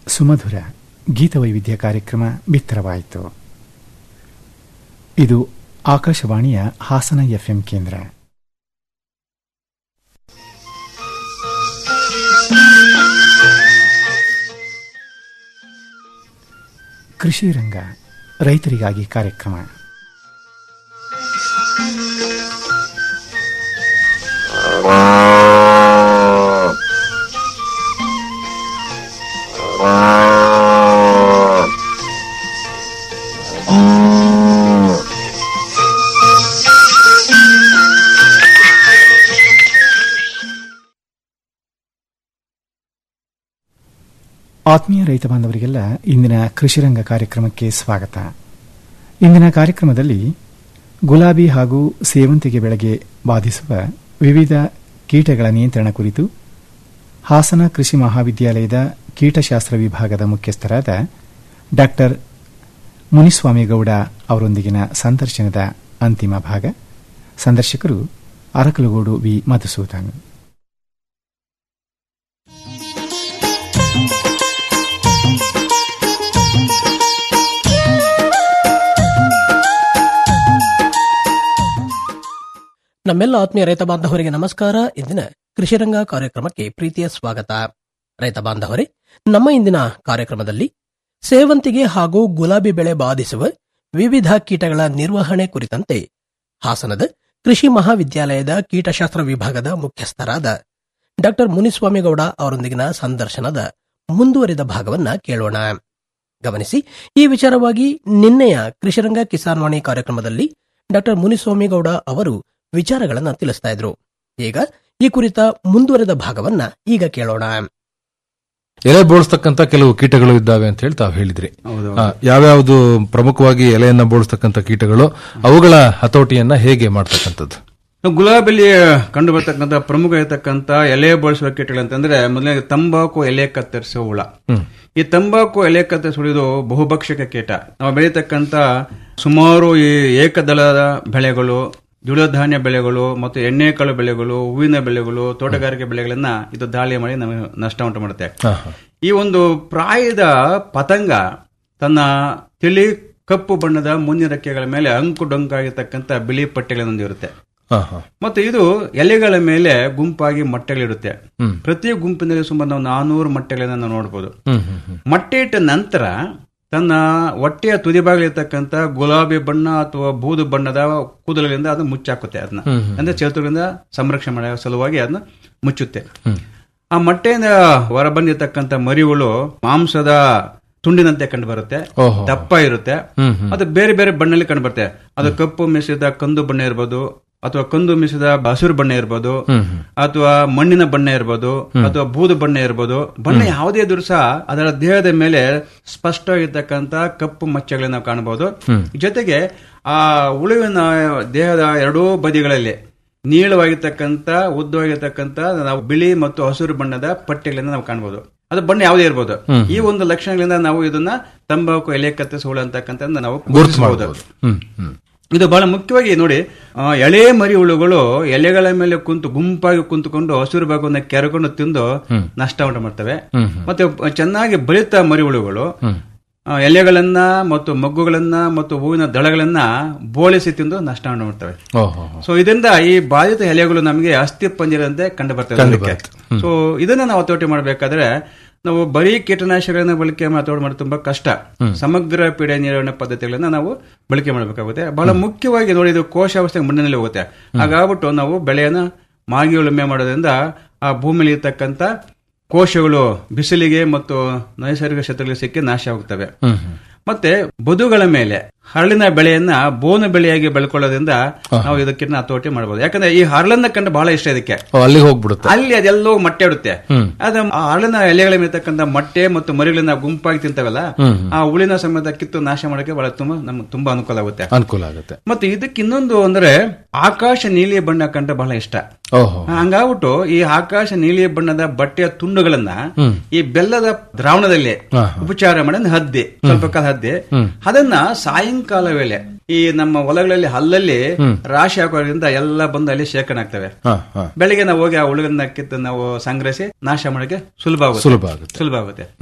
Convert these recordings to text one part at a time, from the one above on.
ಸುಮಧುರ ಗೀತವೈವಿಧ್ಯ ಕಾರ್ಯಕ್ರಮ ಬಿತ್ತರವಾಯಿತು ಇದು ಆಕಾಶವಾಣಿಯ ಹಾಸನ ಎಫ್ಎಂ ಕೇಂದ್ರ ಕೃಷಿ ರಂಗ ರೈತರಿಗಾಗಿ ಕಾರ್ಯಕ್ರಮ ಆತ್ಮೀಯ ರೈತ ಬಾಂಧವರಿಗೆಲ್ಲ ಇಂದಿನ ಕೃಷಿರಂಗ ಕಾರ್ಯಕ್ರಮಕ್ಕೆ ಸ್ವಾಗತ ಇಂದಿನ ಕಾರ್ಯಕ್ರಮದಲ್ಲಿ ಗುಲಾಬಿ ಹಾಗೂ ಸೇವಂತಿಗೆ ಬೆಳೆಗೆ ಬಾಧಿಸುವ ವಿವಿಧ ಕೀಟಗಳ ನಿಯಂತ್ರಣ ಕುರಿತು ಹಾಸನ ಕೃಷಿ ಮಹಾವಿದ್ಯಾಲಯದ ಕೀಟಶಾಸ್ತ್ರ ವಿಭಾಗದ ಮುಖ್ಯಸ್ಥರಾದ ಡಾ ಮುನಿಸ್ವಾಮಿಗೌಡ ಅವರೊಂದಿಗಿನ ಸಂದರ್ಶನದ ಅಂತಿಮ ಭಾಗ ಸಂದರ್ಶಕರು ಅರಕಲಗೂಡು ವಿ ಮಧುಸೂದನ್ ನಮ್ಮೆಲ್ಲ ಆತ್ಮೀಯ ರೈತ ಬಾಂಧವರಿಗೆ ನಮಸ್ಕಾರ ಇಂದಿನ ಕೃಷಿರಂಗ ಕಾರ್ಯಕ್ರಮಕ್ಕೆ ಪ್ರೀತಿಯ ಸ್ವಾಗತ ರೈತ ಬಾಂಧವರೇ ನಮ್ಮ ಇಂದಿನ ಕಾರ್ಯಕ್ರಮದಲ್ಲಿ ಸೇವಂತಿಗೆ ಹಾಗೂ ಗುಲಾಬಿ ಬೆಳೆ ಬಾಧಿಸುವ ವಿವಿಧ ಕೀಟಗಳ ನಿರ್ವಹಣೆ ಕುರಿತಂತೆ ಹಾಸನದ ಕೃಷಿ ಮಹಾವಿದ್ಯಾಲಯದ ಕೀಟಶಾಸ್ತ್ರ ವಿಭಾಗದ ಮುಖ್ಯಸ್ಥರಾದ ಡಾ ಮುನಿಸ್ವಾಮಿಗೌಡ ಅವರೊಂದಿಗಿನ ಸಂದರ್ಶನದ ಮುಂದುವರಿದ ಭಾಗವನ್ನ ಕೇಳೋಣ ಗಮನಿಸಿ ಈ ವಿಚಾರವಾಗಿ ನಿನ್ನೆಯ ಕೃಷಿರಂಗ ಕಿಸಾನ್ ವಾಣಿ ಕಾರ್ಯಕ್ರಮದಲ್ಲಿ ಡಾ ಮುನಿಸ್ವಾಮಿಗೌಡ ಅವರು ವಿಚಾರಗಳನ್ನ ತಿಳಿಸ್ತಾ ಇದ್ರು ಈಗ ಈ ಕುರಿತ ಮುಂದುವರೆದ ಭಾಗವನ್ನ ಈಗ ಕೇಳೋಣ ಎಲೆ ಬೋಳಿಸ್ತಕ್ಕಂತ ಕೆಲವು ಕೀಟಗಳು ಇದ್ದಾವೆ ಅಂತ ಹೇಳಿ ತಾವು ಹೇಳಿದ್ರಿ ಆ, ಯಾವ್ಯಾವ್ದು ಪ್ರಮುಖವಾಗಿ ಎಲೆಯನ್ನ ಬೋಳಿಸ್ತಕ್ಕಂತ ಕೀಟಗಳು ಅವುಗಳ ಹತೋಟಿಯನ್ನ ಹೇಗೆ ಮಾಡ್ತಕ್ಕಂಥದ್ದು ನಾವು ಗುಲಾಬಿಲಿ ಕಂಡು ಬರ್ತಕ್ಕಂಥ ಪ್ರಮುಖ ಇರತಕ್ಕಂತ ಎಲೆ ಬಳಸುವ ಕೀಟಗಳು ಅಂತಂದ್ರೆ ಮೊದಲನೇ ತಂಬಾಕು ಎಲೆ ಕತ್ತರಿಸುವ ಹುಳ ಈ ತಂಬಾಕು ಎಲೆ ಕತ್ತರಿಸುವ ಇದು ಬಹುಭಕ್ಷಕ ಕೀಟ ನಾವು ಬೆಳೀತಕ್ಕಂತ ಸುಮಾರು ಈ ಏಕದಳದ ಬೆಳೆಗಳು ದ್ವಿಳಧಾನ್ಯ ಬೆಳೆಗಳು ಮತ್ತು ಎಣ್ಣೆಕಾಳು ಬೆಳೆಗಳು ಹೂವಿನ ಬೆಳೆಗಳು ತೋಟಗಾರಿಕೆ ಬೆಳೆಗಳನ್ನ ಇದು ದಾಳಿ ಮಾಡಿ ನಮಗೆ ನಷ್ಟ ಉಂಟು ಮಾಡುತ್ತೆ ಈ ಒಂದು ಪ್ರಾಯದ ಪತಂಗ ತನ್ನ ತಿಳಿ ಕಪ್ಪು ಬಣ್ಣದ ಮುಂದಿನ ರೆಕ್ಕೆಗಳ ಮೇಲೆ ಅಂಕು ಡೊಂಕಾಗಿರ್ತಕ್ಕಂಥ ಬಿಳಿ ಪಟ್ಟೆಗಳನ್ನು ಹೊಂದಿರುತ್ತೆ ಹಾ, ಹಾ. ಮತ್ತು ಇದು ಎಲೆಗಳ ಮೇಲೆ ಗುಂಪಾಗಿ ಮೊಟ್ಟೆಗಳಿರುತ್ತೆ ಪ್ರತಿ ಗುಂಪಿನಲ್ಲಿ ಸುಮಾರು ನಾವು ನಾನೂರು ಮೊಟ್ಟೆಗಳನ್ನ ನಾವು ನೋಡಬಹುದು ಹ್ಮ್, ಹ್ಮ್, ಹ್ಮ್. ಮೊಟ್ಟೆ ಇಟ್ಟ ನಂತರ ತನ್ನ ಹೊಟ್ಟೆಯ ತುದಿಭಾಗಲಿರ್ತಕ್ಕಂಥ ಗುಲಾಬಿ ಬಣ್ಣ ಅಥವಾ ಬೂದು ಬಣ್ಣದ ಕೂದಲಿನಿಂದ ಅದು ಮುಚ್ಚಾಕುತ್ತೆ ಅದನ್ನ ಅಂದ್ರೆ ಚೇತುಗಳಿಂದ ಸಂರಕ್ಷಣೆ ಮಾಡೋ ಸಲುವಾಗಿ ಅದನ್ನ ಮುಚ್ಚುತ್ತೆ ಆ ಮೊಟ್ಟೆಯಿಂದ ಹೊರ ಬಂದಿರತಕ್ಕಂಥ ಮರಿಗಳು ಮಾಂಸದ ತುಂಡಿನಂತೆ ಕಂಡು ಬರುತ್ತೆ ಓಹೋ. ದಪ್ಪ ಇರುತ್ತೆ ಹ್ಮ್, ಹ್ಮ್. ಅದು ಬೇರೆ ಬೇರೆ ಬಣ್ಣದಲ್ಲಿ ಕಂಡು ಬರುತ್ತೆ ಅದು ಕಪ್ಪು ಮಿಶ್ರಿತ ಕಂದು ಬಣ್ಣ ಇರ್ಬೋದು ಅಥವಾ ಕಂದು ಮಿಶ್ರಿತ ಹಸಿರು ಬಣ್ಣ ಇರ್ಬೋದು ಅಥವಾ ಮಣ್ಣಿನ ಬಣ್ಣ ಇರ್ಬೋದು ಅಥವಾ ಬೂದು ಬಣ್ಣ ಇರ್ಬೋದು ಬಣ್ಣ ಯಾವುದೇ ಇದ್ರೂ ಸಹ ಅದರ ದೇಹದ ಮೇಲೆ ಸ್ಪಷ್ಟವಾಗಿರ್ತಕ್ಕಂಥ ಕಪ್ಪು ಮಚ್ಚೆಗಳನ್ನ ನಾವು ಕಾಣಬಹುದು ಜೊತೆಗೆ ಆ ಉಳುವಿನ ದೇಹದ ಎರಡೂ ಬದಿಗಳಲ್ಲಿ ನೀಳವಾಗಿರ್ತಕ್ಕಂಥ ಉದ್ದವಾಗಿರ್ತಕ್ಕಂಥ ನಾವು ಬಿಳಿ ಮತ್ತು ಹಸಿರು ಬಣ್ಣದ ಪಟ್ಟೆಗಳನ್ನ ನಾವು ಕಾಣಬಹುದು ಅದು ಬಣ್ಣ ಯಾವುದೇ ಇರ್ಬೋದು ಈ ಒಂದು ಲಕ್ಷಣಗಳಿಂದ ನಾವು ಇದನ್ನ ತಂಬಾಕು ಎಲೆ ಕತ್ತರಿಸುವ ಅಂತಕ್ಕಂಥ ನಾವು ಗುರುತು ಗುರುತಿಸಬಹುದು ಮಾಡಬಹುದು ಹ್ಮ್ ಹ್ಮ್ ಇದು ಬಹಳ ಮುಖ್ಯವಾಗಿ ನೋಡಿ ಆ, ಎಳೆ ಮರಿ ಹುಳುಗಳು ಎಲೆಗಳ ಮೇಲೆ ಕುಂತು ಗುಂಪಾಗಿ ಕುಂತುಕೊಂಡು ಹಸಿರು ಭಾಗವನ್ನ ಕೆರಕೊಂಡು ತಿಂದು ನಷ್ಟ ಉಂಟು ಮಾಡ್ತವೆ ಮತ್ತೆ ಚೆನ್ನಾಗಿ ಬಲಿತ ಮರಿ ಹುಳುಗಳು ಆ, ಎಲೆಗಳನ್ನ ಮತ್ತು ಮಗ್ಗುಗಳನ್ನ ಮತ್ತು ಹೂವಿನ ದಳಗಳನ್ನ ಬೋಳಿಸಿ ತಿಂದು ನಷ್ಟ ಉಂಟು ಮಾಡ್ತವೆ ಓಹೋ ಸೊ ಇದರಿಂದ ಈ ಬಾಧಿತ ಎಲೆಗಳು ನಮಗೆ ಅಸ್ಥಿ ಪಂಜರಂತೆ ಕಂಡು ಬರ್ತವೆ ಅದಕ್ಕೆ. ಸೊ ಇದನ್ನ ನಾವು ಹತೋಟಿ ಮಾಡಬೇಕಾದ್ರೆ ನಾವು ಬರೀ ಕೀಟನಾಶಕಗಳನ್ನ ಬಳಕೆ ಮಾಡಿ ಹತೋಟಿ ಮಾಡೋದು ತುಂಬಾ ಕಷ್ಟ ಸಮಗ್ರ ಪೀಡೆ ನಿರ್ವಹಣೆ ಪದ್ಧತಿಗಳನ್ನ ನಾವು ಬಳಕೆ ಮಾಡಬೇಕಾಗುತ್ತೆ ಬಹಳ ಮುಖ್ಯವಾಗಿ ನೋಡಿ ಇದು ಕೋಶಾವಸ್ಥೆ ಮಣ್ಣಿನಲ್ಲಿ ಹೋಗುತ್ತೆ ಹಾಗಾಗ್ಬಿಟ್ಟು ನಾವು ಬೆಳೆಯನ್ನ ಮಾಗಿ ಉಳುಮೆ ಮಾಡೋದ್ರಿಂದ ಆ ಭೂಮಿಯಲ್ಲಿ ಇರ್ತಕ್ಕಂಥ ಕೋಶಗಳು ಬಿಸಿಲಿಗೆ ಮತ್ತು ನೈಸರ್ಗಿಕ ಕ್ಷೇತ್ರಗಳಿಗೆ ಸಿಕ್ಕಿ ನಾಶ ಆಗುತ್ತವೆ ಮತ್ತೆ ಬದುಗಳ ಮೇಲೆ ಹರಳಿನ ಬೆಳೆಯನ್ನ ಬೋನು ಬೆಳೆಯಾಗಿ ಬೆಳ್ಕೊಳ್ಳೋದ್ರಿಂದ ನಾವು ಇದಕ್ಕಿನ್ನ ಹತೋಟಿ ಮಾಡಬಹುದು ಯಾಕಂದ್ರೆ ಈ ಹರಳನ್ನ ಕಂಡು ಬಹಳ ಇಷ್ಟ ಇದಕ್ಕೆ ಓ, ಅಲ್ಲಿಗೆ ಹೋಗ್ಬಿಡುತ್ತೆ ಅಲ್ಲಿ ಅದೆಲ್ಲೋ ಮೊಟ್ಟೆ ಇಡುತ್ತೆ ಅದ ಆ ಹರಳಿನ ಎಲೆಗಳ ಮೇರ್ತಕ್ಕಂಥ ಮೊಟ್ಟೆ ಮತ್ತು ಮರಿಗಳನ್ನ ಗುಂಪಾಗಿ ತಿಂತವಲ್ಲ ಆ ಹುಳಿನ ಸಮೇತ ಕಿತ್ತು ನಾಶ ಮಾಡೋಕೆ ಬಹಳ ತುಂಬಾ ನಮ್ಗೆ ತುಂಬಾ ಅನುಕೂಲ ಆಗುತ್ತೆ ಅನುಕೂಲ ಆಗುತ್ತೆ ಮತ್ತೆ ಇದಕ್ಕೆ ಇನ್ನೊಂದು ಅಂದ್ರೆ ಆಕಾಶ ನೀಲಿ ಬಣ್ಣ ಕಂಡ ಬಹಳ ಇಷ್ಟ ಓಹೋ ಹಂಗಾಗ್ಬಿಟ್ಟು ಈ ಆಕಾಶ ನೀಲಿ ಬಣ್ಣದ ಬಟ್ಟೆಯ ತುಂಡುಗಳನ್ನ ಈ ಬೆಲ್ಲದ ದ್ರಾವಣದಲ್ಲಿ ಉಪಚಾರ ಮಾಡಿ ಒಂದು ಹದ್ದೆ ಸ್ವಲ್ಪ ಕಾಲ ಹದ್ದೆ ಅದನ್ನ ಸಾಯಂಕಾಲ ವೇಳೆ ಈ ನಮ್ಮ ಹೊಲಗಳಲ್ಲಿ ಹಲ್ಲಲ್ಲಿ ರಾಶಿ ಹಾಕೋದ್ರಿಂದ ಎಲ್ಲ ಬಂದು ಅಲ್ಲಿ ಶೇಖರಣೆ ಆಗ್ತವೆ ಹಾ ಹಾ ಬೆಳಿಗ್ಗೆ ನಾವು ಹೋಗಿ ಆ ಹುಳುಗನ್ನ ಕಿತ್ತು ನಾವು ಸಂಗ್ರಹಿಸಿ ನಾಶ ಮಾಡಕ್ಕೆ ಸುಲಭ ಆಗುತ್ತೆ ಸುಲಭ ಆಗುತ್ತೆ ಸುಲಭ ಆಗುತ್ತೆ ಹ್ಮ್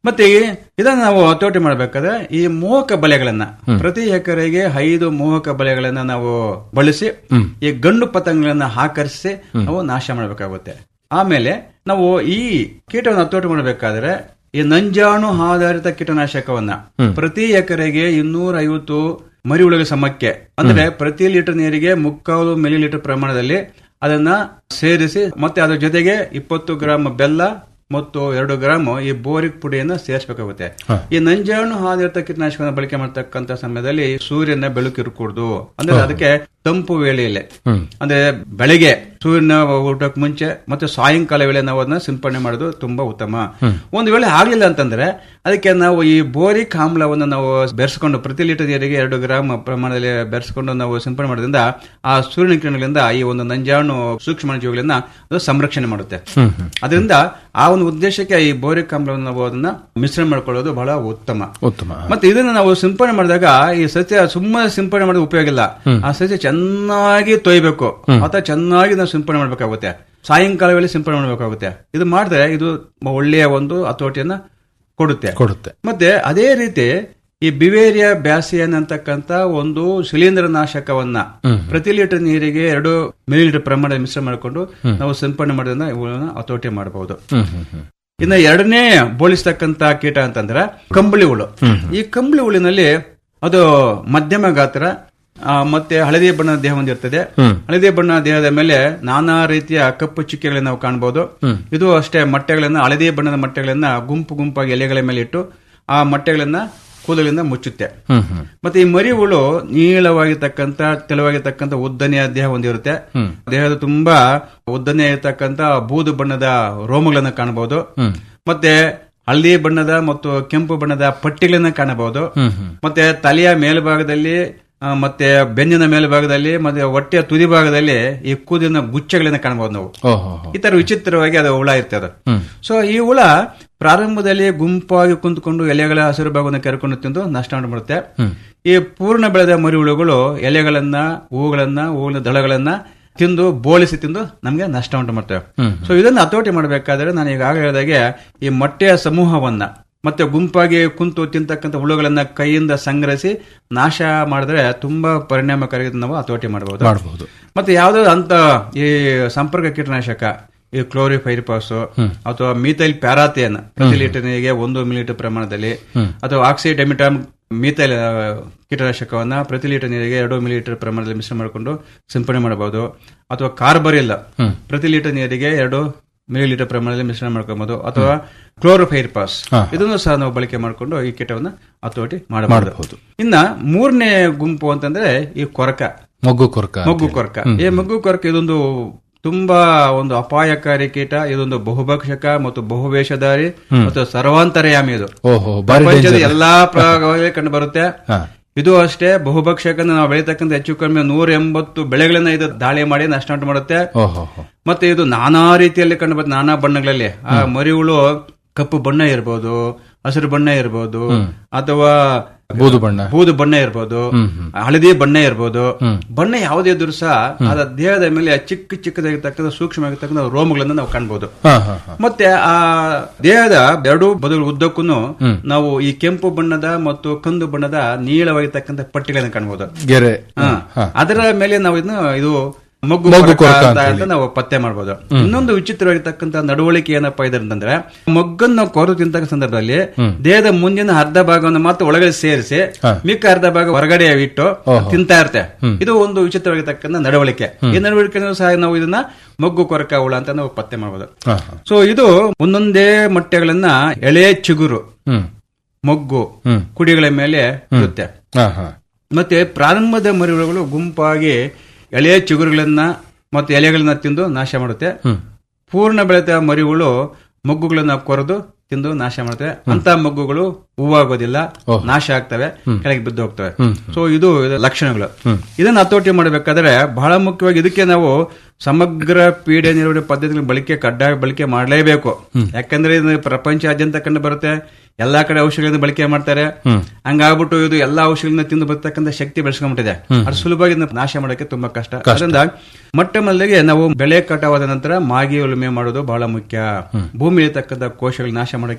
ಮತ್ತೆ ಈ- ಇದನ್ನ ನಾವು ಹತೋಟಿ ಮಾಡಬೇಕಾದ್ರೆ ಈ ಮೋಹಕ ಬಲೆಗಳನ್ನ ಪ್ರತಿ ಎಕರೆಗೆ ಐದು ಮೋಹಕ ಬಲೆಗಳನ್ನ ನಾವು ಬಳಸಿ ಈ ಗಂಡು ಪತಂಗಗಳನ್ನ ಆಕರ್ಷಿಸಿ ನಾವು ನಾಶ ಮಾಡಬೇಕಾಗುತ್ತೆ ಆಮೇಲೆ ನಾವು ಈ ಕೀಟವನ್ನು ಹತೋಟಿ ಮಾಡಬೇಕಾದ್ರೆ ಈ ನಂಜಾಣು ಆಧಾರಿತ ಕೀಟನಾಶಕವನ್ನ ಪ್ರತಿ ಎಕರೆಗೆ ಇನ್ನೂರ ಐವತ್ತು ಮರಿಹುಳುಗಳ ಸಮಕ್ಕೆ ಅಂದ್ರೆ ಪ್ರತಿ ಲೀಟರ್ ನೀರಿಗೆ ಮುಕ್ಕಾಲು ಮಿಲಿ ಲೀಟರ್ ಪ್ರಮಾಣದಲ್ಲಿ ಅದನ್ನ ಸೇರಿಸಿ ಮತ್ತೆ ಅದ್ರ ಜೊತೆಗೆ ಇಪ್ಪತ್ತು ಗ್ರಾಂ ಬೆಲ್ಲ ಮತ್ತು ಎರಡು ಗ್ರಾಮ್ ಈ ಬೋರಿಕ್ ಪುಡಿಯನ್ನ ಸೇರಿಸಬೇಕಾಗುತ್ತೆ ಈ ನಂಜಾಣು ಆಧಾರಿತ ಕೀಟನಾಶಕವನ್ನು ಬಳಕೆ ಮಾಡ್ತಕ್ಕಂತ ಸಮಯದಲ್ಲಿ ಸೂರ್ಯನ ಬೆಳಕು ಇರಕೂಡ್ದು ಅಂದ್ರೆ ಅದಕ್ಕೆ ತಂಪು ವೇಳೆಯಲ್ಲಿ ಅಂದ್ರೆ ಬೆಳಗ್ಗೆ ಸೂರ್ಯನ ಊಟಕ್ಕೆ ಮುಂಚೆ ಮತ್ತೆ ಸಾಯಂಕಾಲ ವೇಳೆ ನಾವು ಅದನ್ನ ಸಿಂಪಡಣೆ ಮಾಡೋದು ತುಂಬಾ ಉತ್ತಮ ಒಂದು ವೇಳೆ ಆಗ್ಲಿಲ್ಲ ಅಂತಂದ್ರೆ ಅದಕ್ಕೆ ನಾವು ಈ ಬೋರಿಕ್ ಆಮ್ಲವನ್ನು ನಾವು ಬೆರೆಸ್ಕೊಂಡು ಪ್ರತಿ ಲೀಟರ್ ನೀರಿಗೆ ಎರಡು ಗ್ರಾಮ್ ಪ್ರಮಾಣದಲ್ಲಿ ಬೆರೆಸ್ಕೊಂಡು ನಾವು ಸಿಂಪಡಣೆ ಮಾಡೋದ್ರಿಂದ ಆ ಸೂರ್ಯನ ಕಿರಣಗಳಿಂದ ಈ ಒಂದು ನಂಜಾಣು ಸೂಕ್ಷ್ಮ ಜೀವಿಗಳನ್ನ ಅದು ಸಂರಕ್ಷಣೆ ಮಾಡುತ್ತೆ ಅದರಿಂದ ಆ ಒಂದು ಉದ್ದೇಶಕ್ಕೆ ಈ ಬೋರಿಕ್ ಆಮ್ಲವನ್ನು ನಾವು ಅದನ್ನ ಮಿಶ್ರಣ ಮಾಡ್ಕೊಳ್ಳೋದು ಬಹಳ ಉತ್ತಮ ಉತ್ತಮ ಮತ್ತೆ ಇದನ್ನ ನಾವು ಸಿಂಪಡಣೆ ಮಾಡಿದಾಗ ಈ ಸಸ್ಯ ಸುಮ್ಮನೆ ಸಿಂಪಡಣೆ ಮಾಡೋದು ಉಪಯೋಗ ಇಲ್ಲ ಆ ಸಸ್ಯ ಚೆನ್ನಾಗಿ ತೊಯ್ಬೇಕು ಅಥವಾ ಚೆನ್ನಾಗಿ ನಾವು ಸಿಂಪಡಣೆ ಮಾಡ್ಬೇಕಾಗುತ್ತೆ ಸಾಯಂಕಾಲ ವೇಳೆ ಸಿಂಪಡಣೆ ಮಾಡ್ಬೇಕಾಗುತ್ತೆ ಇದು ಮಾಡಿದ್ರೆ ಇದು ಒಳ್ಳೆಯ ಒಂದು ಹತೋಟಿಯನ್ನ ಕೊಡುತ್ತೆ ಕೊಡುತ್ತೆ ಮತ್ತೆ ಅದೇ ರೀತಿ ಈ ಬಿವೇರಿಯಾ ಬ್ಯಾಸಿಯನ್ ಅಂತಕ್ಕಂತ ಒಂದು ಶಿಲೀಂಧ್ರ ನಾಶಕವನ್ನ ಪ್ರತಿ ಲೀಟರ್ ನೀರಿಗೆ ಎರಡು ಮಿಲಿ ಲೀಟರ್ ಪ್ರಮಾಣ ಮಿಶ್ರ ಮಾಡಿಕೊಂಡು ನಾವು ಸಿಂಪಡಣೆ ಮಾಡೋದನ್ನ ಇವುಗಳನ್ನ ಹತೋಟಿ ಮಾಡಬಹುದು ಹ್ಮ್ ಹ್ಮ್ ಹ್ಮ್ ಇನ್ನು ಎರಡನೇ ಬೋಳಿಸ್ತಕ್ಕಂತ ಕೀಟ ಅಂತಂದ್ರೆ ಕಂಬಳಿ ಹುಳು ಈ ಕಂಬಳಿ ಹುಳಿನಲ್ಲಿ ಅದು ಮಧ್ಯಮ ಗಾತ್ರ ಆ, ಮತ್ತೆ ಹಳದಿ ಬಣ್ಣದ ದೇಹ ಹೊಂದಿರ್ತದೆ ಹಳದಿ ಬಣ್ಣ ದೇಹದ ಮೇಲೆ ನಾನಾ ರೀತಿಯ ಕಪ್ಪು ಚುಕ್ಕೆಗಳನ್ನ ನಾವು ಕಾಣಬಹುದು ಇದು ಅಷ್ಟೇ ಮೊಟ್ಟೆಗಳನ್ನ ಹಳದಿ ಬಣ್ಣದ ಮೊಟ್ಟೆಗಳನ್ನ ಗುಂಪು ಗುಂಪಾಗಿ ಎಲೆಗಳ ಮೇಲೆ ಇಟ್ಟು ಆ ಮೊಟ್ಟೆಗಳನ್ನ ಕೂದಲಿಂದ ಮುಚ್ಚುತ್ತೆ ಹ್ಮ್ ಹ್ಮ್ ಮತ್ತೆ ಈ ಮರಿ ಹುಳು ನೀಳವಾಗಿರ್ತಕ್ಕಂತ ತೆಳುವಾಗಿರ್ತಕ್ಕಂತ ಉದ್ದನೆಯ ದೇಹ ಹೊಂದಿರುತ್ತೆ ದೇಹದ ತುಂಬಾ ಉದ್ದನೆ ಇರತಕ್ಕಂತ ಬೂದು ಬಣ್ಣದ ರೋಮಗಳನ್ನ ಕಾಣಬಹುದು ಮತ್ತೆ ಹಳದಿ ಬಣ್ಣದ ಮತ್ತು ಕೆಂಪು ಬಣ್ಣದ ಪಟ್ಟಿಗಳನ್ನ ಕಾಣಬಹುದು ಮತ್ತೆ ತಲೆಯ ಮೇಲ್ಭಾಗದಲ್ಲಿ ಆ, ಮತ್ತೆ ಬೆನ್ನಿನ ಮೇಲ್ಭಾಗದಲ್ಲಿ ಮತ್ತೆ ಹೊಟ್ಟೆಯ ತುದಿ ಭಾಗದಲ್ಲಿ ಈ ಕೂದಲಿನ ಗುಚ್ಚಗಳನ್ನ ಕಾಣಬಹುದು ನಾವು ಓಹೋ ಈ ತರ ವಿಚಿತ್ರವಾಗಿ ಅದು ಹುಳ ಇರ್ತದೆ ಸೊ ಈ ಹುಳ ಪ್ರಾರಂಭದಲ್ಲಿ ಗುಂಪಾಗಿ ಕುಂತ್ಕೊಂಡು ಎಲೆಗಳ ಹಸಿರು ಭಾಗವನ್ನು ಕೆರ್ಕೊಂಡು ತಿಂದು ನಷ್ಟ ಮಾಡುತ್ತೆ ಈ ಪೂರ್ಣ ಬೆಳೆದ ಮರಿ ಹುಳುಗಳು ಎಲೆಗಳನ್ನ ಹೂಗಳನ್ನ ಹೂವಿನ ದಳಗಳನ್ನ ತಿಂದು ಬೋಳಿಸಿ ತಿಂದು ನಮಗೆ ನಷ್ಟ ಉಂಟು ಮಾಡ್ತೇವೆ ಸೊ ಇದನ್ನ ಹತೋಟಿ ಮಾಡಬೇಕಾದ್ರೆ ನಾನು ಈಗಾಗಲೇ ಹೇಳಿದಾಗೆ ಈ ಮೊಟ್ಟೆಯ ಸಮೂಹವನ್ನ ಮತ್ತೆ ಗುಂಪಾಗಿ ಕುಂತು ತಿಂತಕ್ಕಂಥ ಹುಳುಗಳನ್ನ ಕೈಯಿಂದ ಸಂಗ್ರಹಿಸಿ ನಾಶ ಮಾಡಿದ್ರೆ ತುಂಬಾ ಪರಿಣಾಮಕಾರಿ ನಾವು ಹತೋಟಿ ಮಾಡಬಹುದು ಮಾಡಬಹುದು ಮತ್ತೆ ಯಾವ್ದಾದ್ರು ಅಂತ ಈ ಸಂಪರ್ಕ ಕೀಟನಾಶಕ ಈ ಕ್ಲೋರಿಫೈರಿಪಾಸ್ ಅಥವಾ ಮೀಥೈಲ್ ಪ್ಯಾರಾಥಿಯನ್ ಪ್ರತಿ ಲೀಟರ್ ನೀರಿಗೆ ಒಂದು ಮಿಲಿಲೀಟರ್ ಪ್ರಮಾಣದಲ್ಲಿ ಅಥವಾ ಆಕ್ಸಿಡೆಮಿಟಾಮ್ ಮೀಥೈಲ್ ಆ, ಕೀಟನಾಶಕವನ್ನ ಪ್ರತಿ ಲೀಟರ್ ನೀರಿಗೆ ಎರಡು ಮಿಲಿಲೀಟರ್ ಪ್ರಮಾಣದಲ್ಲಿ ಮಿಶ್ರಣ ಮಾಡಿಕೊಂಡು ಸಿಂಪಡಣೆ ಮಾಡಬಹುದು ಅಥವಾ ಕಾರ್ಬರಿಲ್ ಪ್ರತಿ ಲೀಟರ್ ನೀರಿಗೆ ಎರಡು ಮಿಲಿ ಲೀಟರ್ ಪ್ರಮಾಣದಲ್ಲಿ ಮಿಶ್ರಣ ಮಾಡ್ಕೊಬಹುದು ಅಥವಾ ಕ್ಲೋರೋಫೈರಿಪಾಸ್ ಇದನ್ನು ಸಹ ನಾವು ಬಳಕೆ ಮಾಡಿಕೊಂಡು ಈ ಕೀಟವನ್ನ ಹತೋಟಿ ಮಾಡಬಹುದು ಇನ್ನ ಮೂರನೇ ಗುಂಪು ಅಂತಂದ್ರೆ ಈ ಕೊರಕ ಮೊಗ್ಗು ಕೊರಕ ಮಗ್ಗು ಕೊರಕ ಈ ಮಗ್ಗು ಕೊರಕ ಇದೊಂದು ತುಂಬಾ ಒಂದು ಅಪಾಯಕಾರಿ ಕೀಟ ಇದೊಂದು ಬಹುಭಕ್ಷಕ ಮತ್ತು ಬಹುವೇಷಧಾರಿ ಮತ್ತು ಸರ್ವಾಂತರ್ಯಾಮಿ ಇದು ಓಹೋ ಬಾರಿ ಪ್ರಪಂಚದ danger. ಎಲ್ಲಾ ಭಾಗಗಳಲ್ಲಿ ಕಂಡು ಬರುತ್ತೆ ಹಾ. ಇದು ಅಷ್ಟೇ ಬಹುಭಕ್ಷಕನ ನಾವು ಬೆಳೀತಕ್ಕಂಥ ಹೆಚ್ಚು ಕಡಿಮೆ ನೂರ ಎಂಬತ್ತು ಬೆಳೆಗಳನ್ನ ಇದು ದಾಳಿ ಮಾಡಿ ನಷ್ಟ ಉಂಟು ಮಾಡುತ್ತೆ ಓಹೋ ಹೋ. ಮತ್ತೆ ಇದು ನಾನಾ ರೀತಿಯಲ್ಲಿ ಕಂಡು ಬರುತ್ತೆ ನಾನಾ ಬಣ್ಣಗಳಲ್ಲಿ ಆ ಮರಿಹುಳು ಕಪ್ಪು ಬಣ್ಣ ಇರ್ಬೋದು ಹಸಿರು ಬಣ್ಣ ಇರ್ಬೋದು ಅಥವಾ ಬೂದು ಬಣ್ಣ ಬೂದು ಬಣ್ಣ ಇರ್ಬೋದು ಹಳದಿ ಬಣ್ಣ ಇರ್ಬೋದು ಬಣ್ಣ ಯಾವುದೇ ಇದ್ರೂ ಸಹ ಅದರ ದೇಹದ ಮೇಲೆ ಚಿಕ್ಕ ಚಿಕ್ಕದಾಗಿರ್ತಕ್ಕಂಥ ಸೂಕ್ಷ್ಮವಾಗಿರ್ತಕ್ಕಂಥ ರೋಮಗಳನ್ನ ನಾವು ಕಾಣಬಹುದು ಹಾ ಹಾ ಹಾ ಮತ್ತೆ ಆ ದೇಹದ ಎರಡು ಬದುಲು ಉದ್ದಕ್ಕೂ ನಾವು ಈ ಕೆಂಪು ಬಣ್ಣದ ಮತ್ತು ಕಂದು ಬಣ್ಣದ ನೀಳವಾಗಿರ್ತಕ್ಕಂಥ ಪಟ್ಟಿಗಳನ್ನ ಕಾಣಬಹುದು ಗೆರೆ ಹಾ. ಅದರ ಮೇಲೆ ನಾವು ಇದನ್ನ ಇದು ಮಗ್ಗು ಮಗ್ಗು ಕೊರಕ ಕೊರಕ ಅಂತ ಅಂತ ಅಂತ ನಾವು ಪತ್ತೆ ಮಾಡಬಹುದು ಇನ್ನೊಂದು ವಿಚಿತ್ರವಾಗಿರ್ತಕ್ಕಂಥ ನಡವಳಿಕೆ ಏನಪ್ಪಾ ಇದೆ ಅಂತಂದ್ರೆ ಮೊಗ್ಗನ್ನು ನಾವು ಕೊರದು ತಿಂತಕ್ಕ ಸಂದರ್ಭದಲ್ಲಿ ದೇಹದ ಮುಂದಿನ ಅರ್ಧ ಭಾಗವನ್ನು ಮಾತ್ರ ಒಳಗಡೆ ಸೇರಿಸಿ ಮಿಕ್ಕ ಅರ್ಧ ಭಾಗ ಹೊರಗಡೆ ಇಟ್ಟು ತಿಂತಾ ಇರುತ್ತೆ ಇದು ಒಂದು ವಿಚಿತ್ರವಾಗಿರ್ತಕ್ಕಂಥ ನಡವಳಿಕೆ ಈ ನಡವಳಿಕೆ ಸಹ ನಾವು ಇದನ್ನ ಮಗ್ಗು ಕೊರಕ ಹುಳ ಅಂತ ನಾವು ಪತ್ತೆ ಮಾಡಬಹುದು ಹಾ, ಹಾ. ಸೊ ಇದು ಒಂದೊಂದೇ ಮೊಟ್ಟೆಗಳನ್ನ ಎಳೆ ಚಿಗುರು ಹ್ಮ್ ಮೊಗ್ಗು ಹ್ಮ್. ಕುಡಿಗಳ ಮೇಲೆ ಇರುತ್ತೆ ಹಾ ಹಾ ಮತ್ತೆ ಪ್ರಾರಂಭದ ಮರಿಹುಳುಗಳು ಗುಂಪಾಗಿ ಎಳೆಯ ಚಿಗುರುಗಳನ್ನ ಮತ್ತು ಎಲೆಗಳನ್ನ ತಿಂದು ನಾಶ ಮಾಡುತ್ತೆ ಪೂರ್ಣ ಬೆಳೆದ ಮರಿಹುಳು ಮೊಗ್ಗುಗಳನ್ನ ಕೊರೆದು ತಿಂದು ನಾಶ ಮಾಡುತ್ತವೆ ಅಂತ ಮಗ್ಗುಗಳು ಹೂವಾಗೋದಿಲ್ಲ ನಾಶ ಆಗ್ತವೆ ಕೆಳಗೆ ಬಿದ್ದು ಹೋಗ್ತವೆ ಸೊ ಇದು ಇದು ಲಕ್ಷಣಗಳು ಇದನ್ನ ಹತೋಟಿ ಮಾಡಬೇಕಾದ್ರೆ ಬಹಳ ಮುಖ್ಯವಾಗಿ ಇದಕ್ಕೆ ನಾವು ಸಮಗ್ರ ಪೀಡೆ ನಿರ್ವಹಣೆ ಪದ್ಧತಿಗಳ ಬಳಕೆ ಕಡ್ಡಾಯ ಬಳಕೆ ಮಾಡಲೇಬೇಕು ಯಾಕಂದ್ರೆ ಇದು ಪ್ರಪಂಚಾದ್ಯಂತ ಕಂಡು ಬರುತ್ತೆ ಎಲ್ಲಾ ಕಡೆ ಔಷಧಿಗಳನ್ನ ಬಳಕೆ ಮಾಡ್ತಾರೆ ಹಂಗಾಗ್ಬಿಟ್ಟು ಇದು ಎಲ್ಲಾ ಔಷಧಿಗಳನ್ನ ತಿಂದು ಬರ್ತಕ್ಕಂಥ ಶಕ್ತಿ ಬೆಳೆಸ್ಕೊಂಡ್ಬಿಟ್ಟಿದೆ ಅದು ಸುಲಭವಾಗಿ ಇದನ್ನ ನಾಶ ಮಾಡೋಕೆ ತುಂಬಾ ಕಷ್ಟ ಅದರಿಂದ ಮೊಟ್ಟ ಮೊದಲಿಗೆ ನಾವು ಬೆಳೆ ಕಟಾವಾದ ನಂತರ ಮಾಗಿ ಉಳುಮೆ ಮಾಡೋದು ಬಹಳ ಮುಖ್ಯ ಭೂಮಿ ಇರತಕ್ಕಂಥ ಕೋಶಗಳ ನಾಶ ಮಾಡೋಕೆ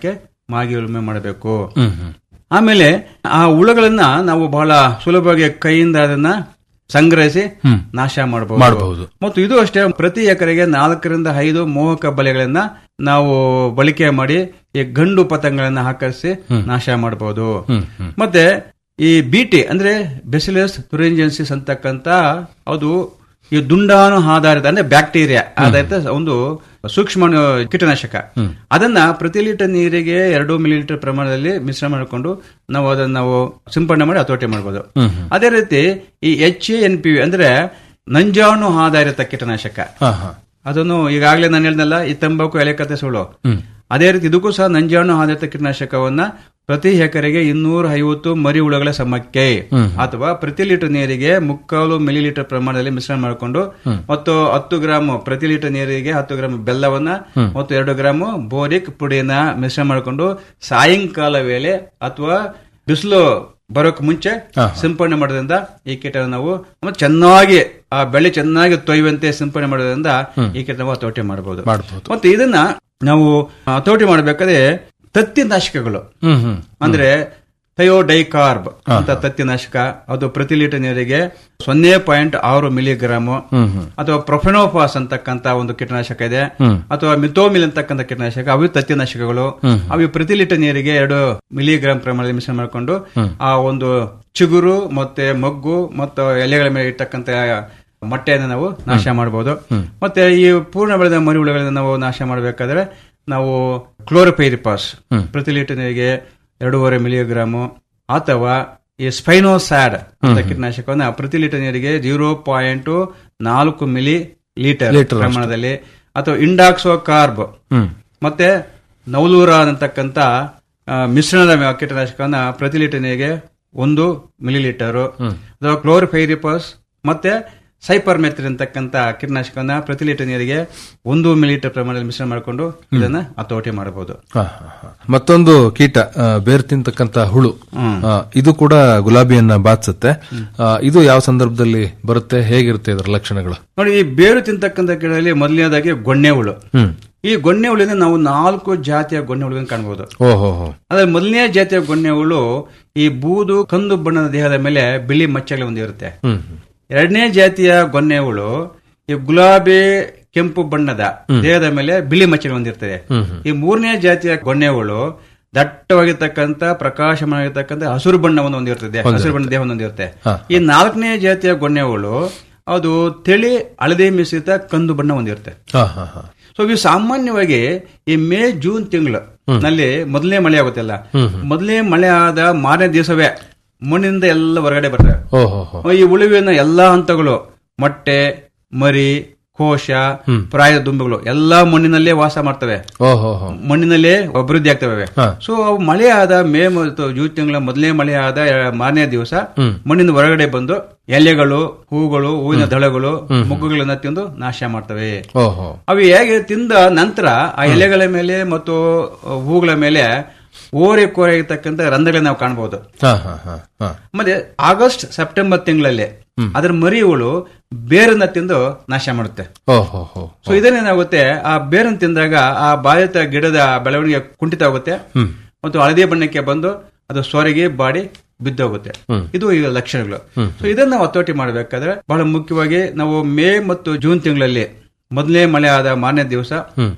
ಮಾಗಿ ಉಳುಮೆ ಮಾಡಬೇಕು ಹ್ಮ್ ಹ್ಮ್ ಆಮೇಲೆ ಆ ಹುಳುಗಳನ್ನ ನಾವು ಬಹಳ ಸುಲಭವಾಗಿ ಕೈಯಿಂದ ಅದನ್ನ ಸಂಗ್ರಹಿಸಿ ಹ್ಮ್. ನಾಶ ಮಾಡಬಹುದು ಮಾಡಬಹುದು ಮತ್ತು ಇದು ಅಷ್ಟೇ ಪ್ರತಿ ಎಕರೆಗೆ ನಾಲ್ಕರಿಂದ ಐದು ಮೋಹಕ ಬಲೆಗಳನ್ನ ನಾವು ಬಳಕೆ ಮಾಡಿ ಈ ಗಂಡು ಪತಂಗಗಳನ್ನ ಆಕರ್ಷಿಸಿ ನಾಶ ಮಾಡಬಹುದು ಹ್ಮ್ ಹ್ಮ್ ಮತ್ತೆ ಈ ಬಿಟಿ ಅಂದ್ರೆ ಬೆಸಿಲಸ್ ತುರಿಂಜೆನ್ಸಿಸ್ ಅಂತಕ್ಕಂತ ಅದು ಈ ದುಂಡಾಣು ಆಧಾರಿತ ಅಂದ್ರೆ ಬ್ಯಾಕ್ಟೀರಿಯಾ ಆಧಾರಿತ ಒಂದು ಸೂಕ್ಷ್ಮ ಕೀಟನಾಶಕ ಅದನ್ನ ಪ್ರತಿ ಲೀಟರ್ ನೀರಿಗೆ ಎರಡು ಮಿಲಿ ಲೀಟರ್ ಪ್ರಮಾಣದಲ್ಲಿ ಮಿಶ್ರಣ ಮಾಡಿಕೊಂಡು ನಾವು ಅದನ್ನ ನಾವು ಸಿಂಪಡಣೆ ಮಾಡಿ ಹತೋಟಿ ಮಾಡಬಹುದು ಅದೇ ರೀತಿ ಈ ಎಚ್ ಎನ್ ಪಿ ಅಂದ್ರೆ ನಂಜಾಣು ಆಧಾರಿತ ಕೀಟನಾಶಕ ಹಾ ಹಾ ಅದನ್ನು ಈಗಾಗಲೇ ನಾನು ಹೇಳಿದ್ನಲ್ಲ ಈ ತಂಬಾಕು ಎಲೆ ಕತ್ತೆ ಸುಳ್ಳು ಅದೇ ರೀತಿ ಇದಕ್ಕೂ ಸಹ ನಂಜಾಣು ಆಧಾರಿತ ಕೀಟನಾಶಕವನ್ನ ಪ್ರತಿ ಎಕರೆಗೆ ಇನ್ನೂರ ಐವತ್ತು ಮರಿ ಹುಳುಗಳ ಸಮಕ್ಕೆ ಅಥವಾ ಪ್ರತಿ ಲೀಟರ್ ನೀರಿಗೆ ಮುಕ್ಕಾಲು ಮಿಲಿ ಲೀಟರ್ ಪ್ರಮಾಣದಲ್ಲಿ ಮಿಶ್ರಣ ಮಾಡಿಕೊಂಡು ಮತ್ತು ಹತ್ತು ಗ್ರಾಮ್ ಪ್ರತಿ ಲೀಟರ್ ನೀರಿಗೆ ಹತ್ತು ಗ್ರಾಮ್ ಬೆಲ್ಲವನ್ನ ಮತ್ತು ಎರಡು ಗ್ರಾಮ್ ಬೋರಿಕ್ ಪುಡಿಯನ್ನ ಮಿಶ್ರಣ ಮಾಡಿಕೊಂಡು ಸಾಯಂಕಾಲ ವೇಳೆ ಅಥವಾ ಬಿಸಿಲು ಬರೋಕ್ ಮುಂಚೆ ಸಿಂಪಡಣೆ ಮಾಡೋದ್ರಿಂದ ಈ ಕೀಟ ನಾವು ಮತ್ತೆ ಚೆನ್ನಾಗಿ ಆ ಬೆಳೆ ಚೆನ್ನಾಗಿ ತೊಯ್ಯುವಂತೆ ಸಿಂಪಡಣೆ ಮಾಡೋದ್ರಿಂದ ಈ ಕೀಟ ನಾವು ಹತೋಟಿ ಮಾಡಬಹುದು ಮಾಡಬಹುದು ಮತ್ತೆ ಇದನ್ನ ನಾವು ಹತೋಟಿ ಮಾಡಬೇಕಾದ್ರೆ ತತ್ತಿನಾಶಕಗಳು ಹ್ಮ್ ಹ್ಮ್ ಅಂದ್ರೆ ಥಯೋಡೈಕಾರ್ಬ್ ಅಂತ ತತ್ತಿನಾಶಕ ಅದು ಪ್ರತಿ ಲೀಟರ್ ನೀರಿಗೆ ಸೊನ್ನೆ ಪಾಯಿಂಟ್ ಆರು ಮಿಲಿಗ್ರಾಮ್ ಹ್ಮ್ ಹ್ಮ್ ಅಥವಾ ಪ್ರೊಫೆನೋಫಾಸ್ ಅಂತಕ್ಕಂತ ಒಂದು ಕೀಟನಾಶಕ ಇದೆ ಅಥವಾ ಮಿಥೋಮಿಲ್ ಅಂತಕ್ಕಂಥ ಕೀಟನಾಶಕ ಅವು ತತ್ತಿನಾಶಕಗಳು ಅವು ಪ್ರತಿ ಲೀಟರ್ ನೀರಿಗೆ ಎರಡು ಮಿಲಿಗ್ರಾಮ್ ಪ್ರಮಾಣದಲ್ಲಿ ಮಿಶ್ರಣ ಮಾಡಿಕೊಂಡು ಆ ಒಂದು ಚಿಗುರು ಮತ್ತೆ ಮಗ್ಗು ಮತ್ತು ಎಲೆಗಳ ಮೇಲೆ ಇರ್ತಕ್ಕಂಥ ಮೊಟ್ಟೆಯನ್ನು ನಾವು ನಾಶ ಮಾಡಬಹುದು ಮತ್ತೆ ಈ ಪೂರ್ಣ ಬೆಳೆದ ಮರಿ ಹುಳುಗಳನ್ನ ನಾವು ನಾಶ ಮಾಡಬೇಕಾದ್ರೆ ನಾವು ಕ್ಲೋರೋಪೈರಿಪಾಸ್ ಪ್ರತಿ ಲೀಟರ್ ನೀರಿಗೆ ಎರಡೂವರೆ ಮಿಲಿಗ್ರಾಮು ಅಥವಾ ಈ ಸ್ಪೈನೋಸ್ಯಾಡ್ ಅಂತ ಕೀಟನಾಶಕವನ್ನ ಪ್ರತಿ ಲೀಟರ್ ನೀರಿಗೆ ಜೀರೋ ಪಾಯಿಂಟ್ ನಾಲ್ಕು ಮಿಲಿ ಲೀಟರ್ ಪ್ರಮಾಣದಲ್ಲಿ ಅಥವಾ ಇಂಡಾಕ್ಸೋ ಕಾರ್ಬ್ ಮತ್ತೆ ನವಲೂರ ಅಂತಕ್ಕಂಥ ಆ, ಮಿಶ್ರಣದ ಮ- ಕೀಟನಾಶಕವನ್ನ ಪ್ರತಿ ಲೀಟರ್ ನೀರಿಗೆ ಒಂದು ಮಿಲಿ ಲೀಟರ್ ಅಥವಾ ಕ್ಲೋರಿಫೈರಿಪಸ್ ಮತ್ತೆ ಸೈಪರ್ಮೆತ್ರಿನ್ ಅಂತಕ್ಕಂಥ ಕೀಟನಾಶಕವನ್ನ ಪ್ರತಿ ಲೀಟರ್ ನೀರಿಗೆ ಒಂದು ಮಿಲಿ ಲೀಟರ್ ಪ್ರಮಾಣದಲ್ಲಿ ಮಿಶ್ರಣ ಮಾಡಿಕೊಂಡು ಇದನ್ನ ಹತೋಟಿ ಮಾಡಬಹುದು ಹಾ, ಹಾ, ಹಾ. ಮತ್ತೊಂದು ಕೀಟ ಆ, ಬೇರ್ ತಿಂತಕ್ಕಂತ ಹುಳು ಆ, ಇದು ಕೂಡ ಗುಲಾಬಿಯನ್ನ ಬಾಧಿಸುತ್ತೆ ಆ, ಇದು ಯಾವ ಸಂದರ್ಭದಲ್ಲಿ ಬರುತ್ತೆ ಹೇಗಿರುತ್ತೆ ಇದರ ಲಕ್ಷಣಗಳು ನೋಡಿ ಈ ಬೇರು ತಿಂತಕ್ಕಂಥ ಕೀಟದಲ್ಲಿ ಮೊದಲನೇದಾಗಿ ಗೊಣ್ಣೆ ಹುಳು ಹ್ಮ್ ಈ ಗೊಣ್ಣೆ ಹುಳಿನ ನಾವು ನಾಲ್ಕು ಜಾತಿಯ ಗೊಣ್ಣೆ ಹುಳುಗಳನ್ನು ಕಾಣಬಹುದು ಓಹೋ ಹೋ ಅದ್ರ ಮೊದಲನೇ ಜಾತಿಯ ಗೊಣ್ಣೆ ಹುಳು ಈ ಬೂದು ಕಂದು ಬಣ್ಣದ ದೇಹದ ಮೇಲೆ ಬಿಳಿ ಮಚ್ಚಗಳು ಹೊಂದಿರುತ್ತೆ ಹ್ಮ್ ಹ್ಮ್. ಎರಡನೇ ಜಾತಿಯ ಗೊಣ್ಣೆ ಹುಳು ಈ ಗುಲಾಬಿ ಕೆಂಪು ಬಣ್ಣದ ದೇಹದ ಮೇಲೆ ಬಿಳಿ ಮಚ್ಚಗಳು ಹೊಂದಿರ್ತದೆ ಈ ಮೂರನೇ ಜಾತಿಯ ಗೊಣ್ಣೆ ಹುಳು ದಟ್ಟವಾಗಿರ್ತಕ್ಕಂಥ ಪ್ರಕಾಶಮಾನವಾಗಿರ್ತಕ್ಕಂಥ ಹಸಿರು ಬಣ್ಣವನ್ನು ಹೊಂದಿರ್ತದೆ ಹಸಿರು ಬಣ್ಣ ದೇಹವನ್ನು ಹೊಂದಿರುತ್ತೆ ಈ ನಾಲ್ಕನೇ ಜಾತಿಯ ಗೊಣ್ಣೆ ಹುಳು ಅದು ತಿಳಿ ಹಳದಿ ಮಿಶ್ರಿತ ಕಂದು ಬಣ್ಣ ಹೊಂದಿರುತ್ತೆ ಹಾ ಹಾ ಹಾ ಸೊ ಇವು ಸಾಮಾನ್ಯವಾಗಿ ಈ ಮೇ ಜೂನ್ ತಿಂಗಳು ನಲ್ಲಿ ಮೊದಲನೇ ಮಳೆ ಆಗುತ್ತಲ್ಲ ಮೊದಲನೇ ಮಳೆ ಆದ ಮಾರನೇ ದಿವಸವೇ ಮಣ್ಣಿನಿಂದ ಎಲ್ಲ ಹೊರಗಡೆ ಬರ್ತವೆ ಓಹೋ ಹೋ ಈ ಉಳುವಿನ ಎಲ್ಲಾ ಹಂತಗಳು ಮೊಟ್ಟೆ ಮರಿ ಕೋಶ ಪ್ರಾಯ ದುಂಬಿಗಳು ಎಲ್ಲಾ ಮಣ್ಣಿನಲ್ಲೇ ವಾಸ ಮಾಡ್ತವೆ ಓಹೋ ಹೋ ಮಣ್ಣಿನಲ್ಲೇ ಅಭಿವೃದ್ಧಿ ಆಗ್ತವೆ ಹಾ. ಸೊ ಅವು ಮಳೆ ಆದ ಮೇ ಮತ್ತು ಜೂನ್ ತಿಂಗಳ ಮೊದಲನೇ ಮಳೆ ಆದ ಮಾರನೇ ದಿವಸ ಮಣ್ಣಿನ ಹೊರಗಡೆ ಬಂದು ಎಲೆಗಳು ಹೂಗಳು ಹೂವಿನ ದಳಗಳು ಮೊಗ್ಗುಗಳನ್ನ ತಿಂದು ನಾಶ ಮಾಡ್ತವೆ ಓಹೋ ಅವು ಹೇಗೆ ತಿಂದ ನಂತರ ಆ ಎಲೆಗಳ ಮೇಲೆ ಮತ್ತು ಹೂಗಳ ಮೇಲೆ ಓರೆ ಕೋರೆ ಇರ್ತಕ್ಕಂಥ ರಂಧ್ರಗಳನ್ನ ನಾವು ಕಾಣಬಹುದು ಹಾ ಹಾ ಹಾ ಹಾ ಮತ್ತೆ ಆಗಸ್ಟ್ ಸೆಪ್ಟೆಂಬರ್ ತಿಂಗಳಲ್ಲಿ ಅದರ ಮರಿಗಳು ಬೇರನ್ನ ತಿಂದು ನಾಶ ಮಾಡುತ್ತೆ ಓಹೋ ಹೋ ಸೊ ಇದನ್ನೇನಾಗುತ್ತೆ ಆ ಬೇರನ್ನು ತಿಂದಾಗ ಆ ಬಾಧಿತ ಗಿಡದ ಬೆಳವಣಿಗೆ ಕುಂಠಿತ ಆಗುತ್ತೆ ಮತ್ತು ಹಳದಿ ಬಣ್ಣಕ್ಕೆ ಬಂದು ಅದು ಸೊರಗಿ ಬಾಡಿ ಬಿದ್ದೋಗುತ್ತೆ ಇದು ಈಗ ಲಕ್ಷಣಗಳು ಸೊ ಇದನ್ನ ನಾವು ಹತೋಟಿ ಮಾಡಬೇಕಾದ್ರೆ ಬಹಳ ಮುಖ್ಯವಾಗಿ ನಾವು ಮೇ ಮತ್ತು ಜೂನ್ ತಿಂಗಳಲ್ಲಿ ಮೊದಲನೇ ಮಳೆ ಆದ ಮಾರನೇ ದಿವಸ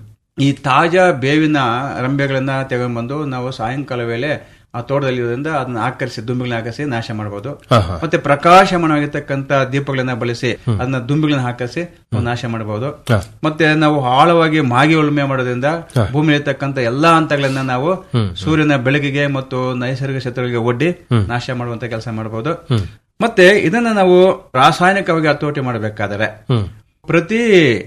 ಈ ತಾಜಾ ಬೇವಿನ ರಂಬೆಗಳನ್ನ ತಗೊಂಡ್ಬಂದು ನಾವು ಸಾಯಂಕಾಲ ವೇಳೆ ಆ ತೋಟದಲ್ಲಿ ಇರೋದ್ರಿಂದ ಅದನ್ನ ಆಕರಿಸಿ ದುಂಬಿಗಳನ್ನ ಆಕರಿಸಿ ನಾಶ ಮಾಡಬಹುದು ಹಾ, ಹಾ. ಮತ್ತೆ ಪ್ರಕಾಶಮಾನವಾಗಿರ್ತಕ್ಕಂಥ ದೀಪಗಳನ್ನ ಬಳಸಿ ಅದನ್ನ ದುಂಬಿಗಳನ್ನ ಹಾಕಿಸಿ ನಾವು ನಾಶ ಮಾಡಬಹುದು ಹಾ. ಮತ್ತೆ ನಾವು ಆಳವಾಗಿ ಮಾಗಿ ಉಳುಮೆ ಮಾಡೋದ್ರಿಂದ ಭೂಮಿ ಇರ್ತಕ್ಕಂಥ ಎಲ್ಲಾ ಹಂತಗಳನ್ನ ನಾವು ಸೂರ್ಯನ ಬೆಳಕಿಗೆ ಮತ್ತು ನೈಸರ್ಗಿಕ ಶತ್ರುಗಳಿಗೆ ಒಡ್ಡಿ ನಾಶ ಮಾಡುವಂತ ಕೆಲಸ ಮಾಡಬಹುದು ಮತ್ತೆ ಇದನ್ನ ನಾವು ರಾಸಾಯನಿಕವಾಗಿ ಹತೋಟಿ ಮಾಡಬೇಕಾದರೆ ಹ್ಮ್ ಪ್ರತಿ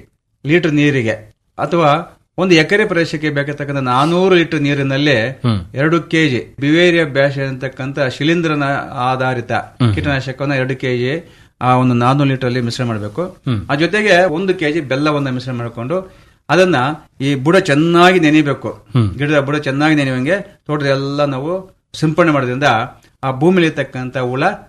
ಲೀಟರ್ ನೀರಿಗೆ ಅಥವಾ ಒಂದು ಎಕರೆ ಪ್ರದೇಶಕ್ಕೆ ಬೇಕಾಗ್ತಕ್ಕಂಥ ನಾನೂರು ಲೀಟರ್ ನೀರಿನಲ್ಲಿ ಎರಡು ಕೆಜಿ ಬಿವೇರಿಯಾ ಬ್ಯಾಶ್ ಅಂತಕ್ಕಂಥ ಶಿಲೀಂಧ್ರನ ಆಧಾರಿತ ಕೀಟನಾಶಕವನ್ನ ಎರಡು ಕೆಜಿ ಆ ಒಂದು ನಾನೂರು ಲೀಟರ್ ಅಲ್ಲಿ ಮಿಶ್ರಣ ಮಾಡಬೇಕು ಆ ಜೊತೆಗೆ ಒಂದು ಕೆಜಿ ಬೆಲ್ಲವನ್ನ ಮಿಶ್ರಣ ಮಾಡಿಕೊಂಡು ಅದನ್ನ ಈ ಬುಡ ಚೆನ್ನಾಗಿ ನೆನೆಯಬೇಕು ಗಿಡದ ಬುಡ ಚೆನ್ನಾಗಿ ನೆನೆಯುವಂಗೆ ತೋಟದೆಲ್ಲ ನಾವು ಸಿಂಪಡಣೆ ಮಾಡೋದ್ರಿಂದ ಆ ಭೂಮಿಲಿ ಇರ್ತಕ್ಕಂಥ ಹುಳ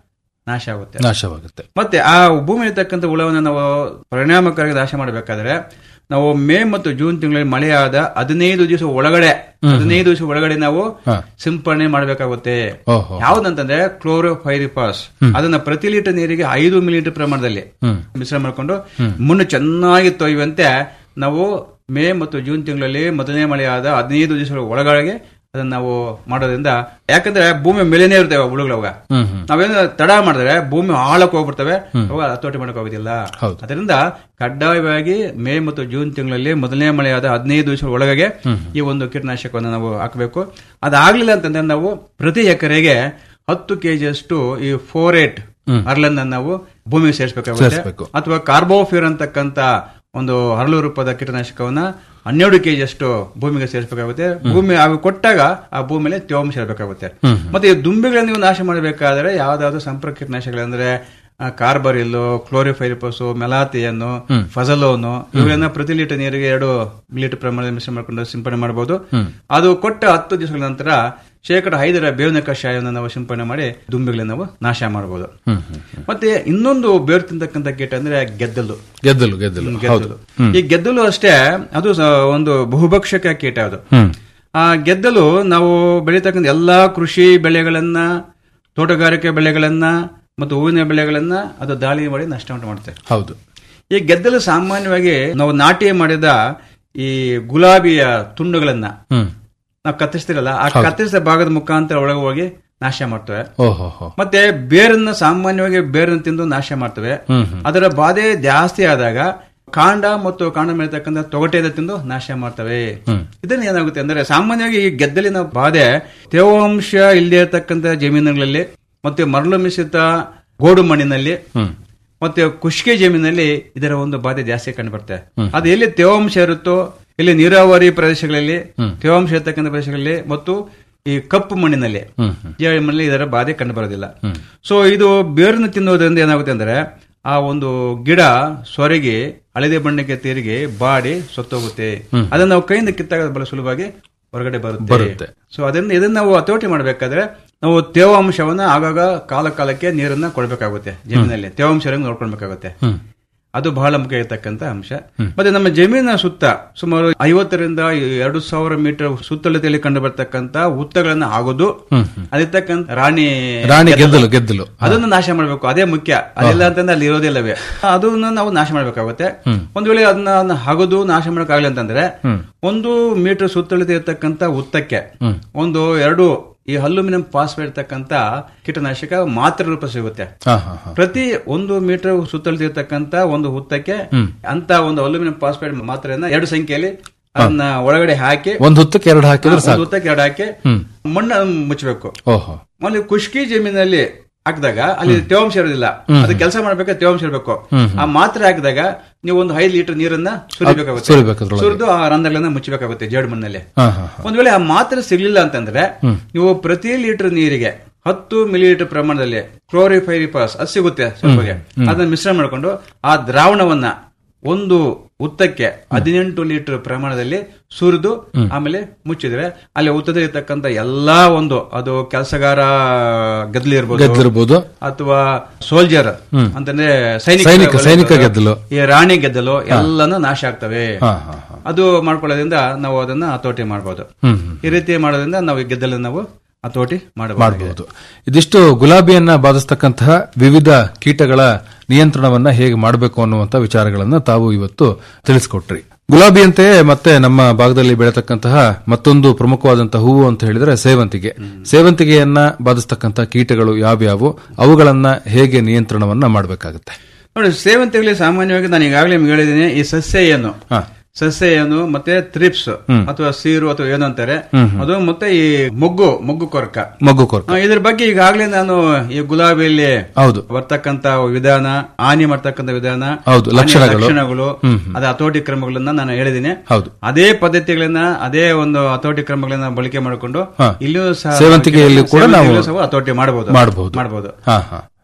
ನಾಶ ಆಗುತ್ತೆ ನಾಶವಾಗುತ್ತೆ ಮತ್ತೆ ಆ ಭೂಮಿ ಇರ್ತಕ್ಕಂಥ ಹುಳವನ್ನು ನಾವು ಪರಿಣಾಮಕಾರಿ ನಾಶ ಮಾಡಬೇಕಾದ್ರೆ ನಾವು ಮೇ ಮತ್ತು ಜೂನ್ ತಿಂಗಳಲ್ಲಿ ಮಳೆಯಾದ ಹದಿನೈದು ದಿವಸ ಒಳಗಡೆ ಹದಿನೈದು ದಿವಸ ಒಳಗಡೆ ನಾವು ಸಿಂಪರಣೆ ಮಾಡಬೇಕಾಗುತ್ತೆ ಓಹೋ ಯಾವ್ದಂತಂದ್ರೆ ಕ್ಲೋರೋಫೈರಿಪಾಸ್ ಅದನ್ನ ಪ್ರತಿ ಲೀಟರ್ ನೀರಿಗೆ ಐದು ಮಿಲಿಲೀಟರ್ ಪ್ರಮಾಣದಲ್ಲಿ ಹ್ಮ್ ಮಿಶ್ರಣ ಮಾಡಿಕೊಂಡು ಮಣ್ಣು ಚೆನ್ನಾಗಿ ತೊಯ್ಯುವಂತೆ ನಾವು ಮೇ ಮತ್ತು ಜೂನ್ ತಿಂಗಳಲ್ಲಿ ಮೊದಲನೇ ಮಳೆಯಾದ ಹದಿನೈದು ದಿವಸಗಳ ಒಳಗಡೆ ಅದನ್ನ ನಾವು ಮಾಡೋದ್ರಿಂದ ಯಾಕಂದ್ರೆ ಭೂಮಿ ಮೇಲೇನೆ ಇರ್ತೇವೆ ಹುಳುಗಳು ಅವಾಗ ಹ್ಮ್ ಹ್ಮ್ ನಾವೇನು ತಡ ಮಾಡಿದ್ರೆ ಭೂಮಿ ಆಳಕ್ಕೆ ಹೋಗ್ಬಿಡ್ತವೆ ಅವಾಗ ಹತೋಟಿ ಮಾಡಕ್ ಆಗೋದಿಲ್ಲ ಹೌದು. ಅದರಿಂದ ಕಡ್ಡಾಯವಾಗಿ ಮೇ ಮತ್ತು ಜೂನ್ ತಿಂಗಳಲ್ಲಿ ಮೊದಲನೇ ಮಳೆಯಾದ ಹದಿನೈದು ದಿವಸ ಒಳಗೆ ಈ ಒಂದು ಕೀಟನಾಶಕವನ್ನು ನಾವು ಹಾಕಬೇಕು ಅದಾಗ್ಲಿಲ್ಲ ಅಂತಂದ್ರೆ ನಾವು ಪ್ರತಿ ಎಕರೆಗೆ ಹತ್ತು ಕೆಜಿಯಷ್ಟು ಈ ಫೋರೇಟ್ ಅರ್ಲನ್ನ ನಾವು ಭೂಮಿಗೆ ಸೇರಿಸಬೇಕಾಗುತ್ತೆ ಸೇರ್ಸ್ಬೇಕು. ಅಥವಾ ಕಾರ್ಬೋಫಿರ್ ಅಂತಕ್ಕಂತ ಒಂದು ಹರಳು ರೂಪದ ಕೀಟನಾಶಕವನ್ನ ಹನ್ನೆರಡು ಕೆಜಿ ಅಷ್ಟು ಭೂಮಿಗೆ ಸೇರಿಸಬೇಕಾಗುತ್ತೆ ಭೂಮಿ ಅವು ಕೊಟ್ಟಾಗ ಆ ಭೂಮಿಯಲ್ಲಿ ತೇವಾಂಶ ಇರಬೇಕಾಗುತ್ತೆ ಮತ್ತೆ ಈ ದುಂಬಿಗಳನ್ನ ನೀವು ನಾಶ ಮಾಡಬೇಕಾದ್ರೆ ಯಾವ್ದಾದ್ರು ಸಂಪರ್ಕ ಕೀಟನಾಶಕಗಳಂದ್ರೆ ಕಾರ್ಬರಿಲ್ಲು ಕ್ಲೋರಿಫೈರಿಪಸ್ ಮೆಲಾತಿಯನ್ನು ಫಸಲೋನು ಇವುಗಳನ್ನ ಪ್ರತಿ ಲೀಟರ್ ನೀರಿಗೆ ಎರಡು ಲೀಟರ್ ಪ್ರಮಾಣದಲ್ಲಿ ಮಿಶ್ರಣ ಮಾಡಿಕೊಂಡು ಸಿಂಪಡಣೆ ಮಾಡಬಹುದು ಅದು ಕೊಟ್ಟ ಹತ್ತು ದಿವಸಗಳ ನಂತರ ಶೇಕಡ ಐದರ ಬೇವಿನ ಕಷಾಯವನ್ನು ನಾವು ಸಿಂಪಡಣೆ ಮಾಡಿ ದುಂಬಿಗಳನ್ನ ನಾವು ನಾಶ ಮಾಡಬಹುದು ಹ್ಮ್ ಹ್ಮ್ ಮತ್ತೆ ಇನ್ನೊಂದು ಬೇರು ತಿಂತಕ್ಕಂಥ ಕೀಟ ಅಂದ್ರೆ ಗೆದ್ದಲು ಗೆದ್ದಲು ಗೆದ್ದಲು ಹೌದು ಗೆದ್ದಲು ಈ ಗೆದ್ದಲು ಅಷ್ಟೇ ಅದು ಸ- ಒಂದು ಬಹುಭಕ್ಷಕ ಕೀಟ ಅದು ಹ್ಮ್ ಆ ಗೆದ್ದಲು ನಾವು ಬೆಳೀತಕ್ಕಂಥ ಎಲ್ಲಾ ಕೃಷಿ ಬೆಳೆಗಳನ್ನ ತೋಟಗಾರಿಕೆ ಬೆಳೆಗಳನ್ನ ಮತ್ತು ಹೂವಿನ ಬೆಳೆಗಳನ್ನ ಅದು ದಾಳಿ ಮಾಡಿ ನಷ್ಟ ಉಂಟು ಮಾಡುತ್ತೆ ಹೌದು ಈ ಗೆದ್ದಲು ಸಾಮಾನ್ಯವಾಗಿ ನಾವು ನಾಟಿ ಮಾಡಿದ ಈ ಗುಲಾಬಿಯ ತುಂಡುಗಳನ್ನ ಹ್ಮ್ ನಾವು ಕತ್ತರಿಸ್ತಿರಲ್ಲ ಆ ಕತ್ತರಿಸಿದ ಭಾಗದ ಮುಖಾಂತರ ಒಳಗೆ ಹೋಗಿ ನಾಶ ಮಾಡ್ತವೆ ಓಹೋ ಹೋ ಮತ್ತೆ ಬೇರನ್ನ ಸಾಮಾನ್ಯವಾಗಿ ಬೇರನ್ನ ತಿಂದು ನಾಶ ಮಾಡ್ತವೆ ಹ್ಮ್ ಹ್ಮ್ ಅದರ ಬಾಧೆ ಜಾಸ್ತಿ ಆದಾಗ ಕಾಂಡ ಮತ್ತು ಕಾಂಡ ಮೇಲ್ತಕ್ಕಂಥ ತೊಗಟೆಯಿಂದ ತಿಂದು ನಾಶ ಮಾಡ್ತವೆ ಇದನ್ನ ಏನಾಗುತ್ತೆ ಅಂದ್ರೆ ಸಾಮಾನ್ಯವಾಗಿ ಈ ಗೆದ್ದಲಿನ ಬಾಧೆ ತೇವಾಂಶ ಇಲ್ಲದೆ ಇರತಕ್ಕಂಥ ಜಮೀನುಗಳಲ್ಲಿ ಮತ್ತೆ ಮರಳು ಮಿಶ್ರಿತ ಗೋಡು ಮಣ್ಣಿನಲ್ಲಿ ಹ್ಮ್ ಮತ್ತೆ ಕುಷ್ಕೆ ಜಮೀನಲ್ಲಿ ಇದರ ಒಂದು ಬಾಧೆ ಜಾಸ್ತಿ ಕಂಡು ಬರುತ್ತೆ ಅದು ಎಲ್ಲಿ ತೇವಾಂಶ ಇರುತ್ತೋ ಇಲ್ಲಿ ನೀರಾವರಿ ಪ್ರದೇಶಗಳಲ್ಲಿ ತೇವಾಂಶ ಇರತಕ್ಕಂಥ ಪ್ರದೇಶಗಳಲ್ಲಿ ಮತ್ತು ಈ ಕಪ್ಪು ಮಣ್ಣಿನಲ್ಲಿ ಹ್ಮ್ ಹ್ಮ್ ಜೇಡಿ ಮಣ್ಣಲ್ಲಿ ಇದರ ಬಾಧೆ ಕಂಡು ಬರೋದಿಲ್ಲ ಸೊ ಇದು ಬೇರನ್ನು ತಿನ್ನೋದ್ರಿಂದ ಏನಾಗುತ್ತೆ ಅಂದ್ರೆ ಆ ಒಂದು ಗಿಡ ಸೊರಗಿ ಹಳದಿ ಬಣ್ಣಕ್ಕೆ ತಿರುಗಿ ಬಾಡಿ ಸತ್ತೋಗುತ್ತೆ ಅದನ್ನ ನಾವು ಕೈಯಿಂದ ಕಿತ್ತಾಗ ಬಹಳ ಸುಲಭವಾಗಿ ಹೊರಗಡೆ ಬರುತ್ತೆ. ಬರುತ್ತೆ ಸೊ ಅದರಿಂದ ಇದನ್ನ ನಾವು ಹತೋಟಿ ಮಾಡಬೇಕಾದ್ರೆ ನಾವು ತೇವಾಂಶವನ್ನ ಆಗಾಗ ಕಾಲ ಕಾಲಕ್ಕೆ ನೀರನ್ನ ಕೊಡಬೇಕಾಗುತ್ತೆ ಜಮೀನಲ್ಲಿ ತೇವಾಂಶ ಇರೋಂಗ್ ನೋಡ್ಕೊಳ್ಬೇಕಾಗುತ್ತೆ ಹ್ಮ್ ಅದು ಬಹಳ ಮುಖ್ಯ ಇರತಕ್ಕಂತ ಅಂಶ ಮತ್ತೆ ನಮ್ಮ ಜಮೀನಿನ ಸುತ್ತ ಸುಮಾರು ಐವತ್ತರಿಂದ ಎರಡು ಸಾವಿರ ಮೀಟರ್ ಸುತ್ತಳತೆಯಲ್ಲಿ ಕಂಡು ಬರ್ತಕ್ಕಂತ ಹುತ್ತಗಳನ್ನ ಆಗೋದು ಅದಿರ್ತಕ್ಕಂಥ ರಾಣಿ ರಾಣಿ ಗೆದ್ದಲು ಗೆದ್ದಲು ಅದನ್ನು ನಾಶ ಮಾಡಬೇಕು ಅದೇ ಮುಖ್ಯ ಅದೆಲ್ಲ ಅಂತಂದ್ರೆ ಅಲ್ಲಿ ಇರೋದಿಲ್ಲವೇ ಅದನ್ನ ನಾವು ನಾಶ ಮಾಡಬೇಕಾಗುತ್ತೆ ಒಂದ್ ವೇಳೆ ಅದನ್ನ ಅದನ್ನ ಹಗದು ನಾಶ ಮಾಡಕ್ಕಾಗಲಿ ಅಂತಂದ್ರೆ ಒಂದು ಮೀಟರ್ ಸುತ್ತಳತೆ ಇರತಕ್ಕಂತ ಹುತ್ತಕ್ಕೆ ಒಂದು ಎರಡು ಈ ಅಲ್ಯೂಮಿನಿಯಂ ಫಾಸ್ಫೇಟ್ ಇರ್ತಕ್ಕಂತ ಕೀಟನಾಶಕ ಮಾತ್ರ ರೂಪ ಸಿಗುತ್ತೆ ಹಾ ಹಾ ಹಾ ಪ್ರತಿ ಒಂದು ಮೀಟರ್ ಸುತ್ತಳತಿರ್ತಕ್ಕಂತ ಒಂದು ಹುತ್ತಕ್ಕೆ ಅಂತ ಒಂದು ಅಲ್ಯೂಮಿನಿಯಂ ಫಾಸ್ಫೇಟ್ ಮಾತ್ರೆಯನ್ನ ಎರಡು ಸಂಖ್ಯೆಯಲ್ಲಿ ಅದನ್ನ ಒಳಗಡೆ ಹಾಕಿ ಒಂದ್ ಹೊತ್ತಕ್ಕೆ ಎರಡು ಹಾಕಿದ್ರೆ ಒಂದು ಸಾಕು ಹುತ್ತಕ್ಕೆ ಎರಡು ಹಾಕಿ ಮಣ್ಣ ಮುಚ್ಚಬೇಕು ಓಹೋ ಅಲ್ಲಿ ಖುಷ್ಕಿ ಜಮೀನಲ್ಲಿ ಹಾಕಿದಾಗ ಅಲ್ಲಿ ತೇವಾಂಶ ಇರೋದಿಲ್ಲ ಅದು ಕೆಲಸ ಮಾಡ್ಬೇಕಾದ್ರೆ ತೇವಾಂಶ ಇರಬೇಕು ಆ ಮಾತ್ರೆ ಹಾಕಿದಾಗ ನೀವು ಒಂದು ಐದು ಲೀಟರ್ ನೀರನ್ನ ಸುರಿಬೇಕಾಗುತ್ತೆ ಸುರಿಬೇಕು ಅದ್ರೊಳಗೆ. ಸುರಿದು ಆ ರಂಧ್ರಗಳನ್ನ ಮುಚ್ಚಬೇಕಾಗುತ್ತೆ ಜೇಡು ಮಣ್ಣಲ್ಲಿ ಹಾ ಹಾ ಒಂದ್ ವೇಳೆ ಆ ಮಾತ್ರೆ ಸಿಗ್ಲಿಲ್ಲ ಅಂತಂದ್ರೆ ನೀವು ಪ್ರತಿ ಲೀಟರ್ ನೀರಿಗೆ ಹತ್ತು ಮಿಲಿಲೀಟರ್ ಪ್ರಮಾಣದಲ್ಲಿ ಕ್ಲೋರಿಫೈರಿಪಾಸ್ ಅದು ಸಿಗುತ್ತೆ ಸ್ವಲ್ಪಗೆ ಅದನ್ನ ಮಿಶ್ರಣ ಮಾಡಿಕೊಂಡು ಆ ದ್ರಾವಣವನ್ನ ಒಂದು ಉತ್ತಕ್ಕೆ ಹದಿನೆಂಟು ಲೀಟರ್ ಪ್ರಮಾಣದಲ್ಲಿ ಸುರಿದು ಆಮೇಲೆ ಮುಚ್ಚಿದ್ರೆ ಅಲ್ಲಿ ಉತ್ತದಲ್ಲಿ ಇರ್ತಕ್ಕಂಥ ಎಲ್ಲಾ ಒಂದು ಅದು ಕೆಲಸಗಾರ ಗದ್ಲಿ ಇರ್ಬೋದು ಗೆದ್ದಿರ್ಬೋದು ಅಥವಾ ಸೋಲ್ಜರ್ ಅಂತಂದ್ರೆ ಸೈನಿಕ ಸೈನಿಕ- ಸೈನಿಕ ಗೆದ್ದಲು. ಈ ರಾಣಿ ಗೆದ್ದಲು ಎಲ್ಲಾನು ನಾಶ ಆಗ್ತವೆ ಹಾ ಹಾ ಹಾ ಅದು ಮಾಡ್ಕೊಳ್ಳೋದ್ರಿಂದ ನಾವು ಅದನ್ನ ಹತೋಟಿ ಮಾಡಬಹುದು ಹ್ಮ್ ಹ್ಮ್ ಈ ರೀತಿ ಮಾಡೋದ್ರಿಂದ ನಾವು ಈ ಗೆದ್ದಲನ್ನು ನಾವು ಹತೋಟಿ ಮಾಡಬಹುದು ಮಾಡಬಹುದು ಇದಿಷ್ಟು ಗುಲಾಬಿಯನ್ನ ಬಾಧಿಸ್ತಕ್ಕಂತಹ ವಿವಿಧ ಕೀಟಗಳ ನಿಯಂತ್ರಣವನ್ನ ಹೇಗೆ ಮಾಡಬೇಕು ಅನ್ನುವಂತ ವಿಚಾರಗಳನ್ನ ತಾವು ಇವತ್ತು ತಿಳಿಸ್ಕೊಟ್ರಿ ಗುಲಾಬಿಯಂತೆಯೇ ಮತ್ತೆ ನಮ್ಮ ಭಾಗದಲ್ಲಿ ಬೆಳೆತಕ್ಕಂತಹ ಮತ್ತೊಂದು ಪ್ರಮುಖವಾದಂತಹ ಹೂವು ಅಂತ ಹೇಳಿದ್ರೆ ಸೇವಂತಿಗೆ ಸೇವಂತಿಗೆಯನ್ನ ಬಾಧಿಸ್ತಕ್ಕಂತಹ ಕೀಟಗಳು ಯಾವ್ಯಾವು ಅವುಗಳನ್ನ ಹೇಗೆ ನಿಯಂತ್ರಣವನ್ನ ಮಾಡಬೇಕಾಗುತ್ತೆ ನೋಡಿ ಸೇವಂತಿಗೆಯಲ್ಲಿ ಸಾಮಾನ್ಯವಾಗಿ ನಾನು ಈಗಾಗಲೇ ನಿಮ್ಗೆ ಹೇಳಿದ್ದೀನಿ ಈ ಸಸ್ಯ ಏನು ಹಾ. ಸಸ್ಯ ಏನು ಮತ್ತೆ ಥ್ರಿಪ್ಸ್ ಅಥವಾ ಸೀರು ಅಥವಾ ಏನು ಅಂತಾರೆ ಅದು ಮತ್ತೆ ಈ ಮೊಗ್ಗು ಮೊಗ್ಗು ಕೊರಕ ಮಗು ಕೊರಕ ಆ, ಇದ್ರ ಬಗ್ಗೆ ಈಗಾಗಲೇ ನಾನು ಈ ಗುಲಾಬಿಯಲ್ಲಿ ಹೌದು ಬರ್ತಕ್ಕಂತ ವಿಧಾನ ಹಾನಿ ಮಾಡ್ತಕ್ಕಂಥ ವಿಧಾನ ಹೌದು, ಹಾನಿಯ ಲಕ್ಷಣಗಳು. ಲಕ್ಷಣಗಳು ಅದ ಹತೋಟಿ ಕ್ರಮಗಳನ್ನ ನಾನು ಹೇಳಿದ್ದೀನಿ ಹೌದು ಅದೇ ಪದ್ಧತಿಗಳನ್ನ ಅದೇ ಒಂದು ಹತೋಟಿ ಕ್ರಮಗಳನ್ನ ಬಳಕೆ ಮಾಡಿಕೊಂಡು ಹಾ. ಇಲ್ಲಿಯೂ ಸಹ ಸೇವಂತಿಗೆಯಲ್ಲಿ ಕೂಡ ನಾವು ಸೇವಂತಿಗೆಯಲ್ಲೂ ಸಹ ಹತೋಟಿ ಮಾಡಬಹುದು ಮಾಡಬಹುದು ಮಾಡಬಹುದು ಹಾ ಹಾ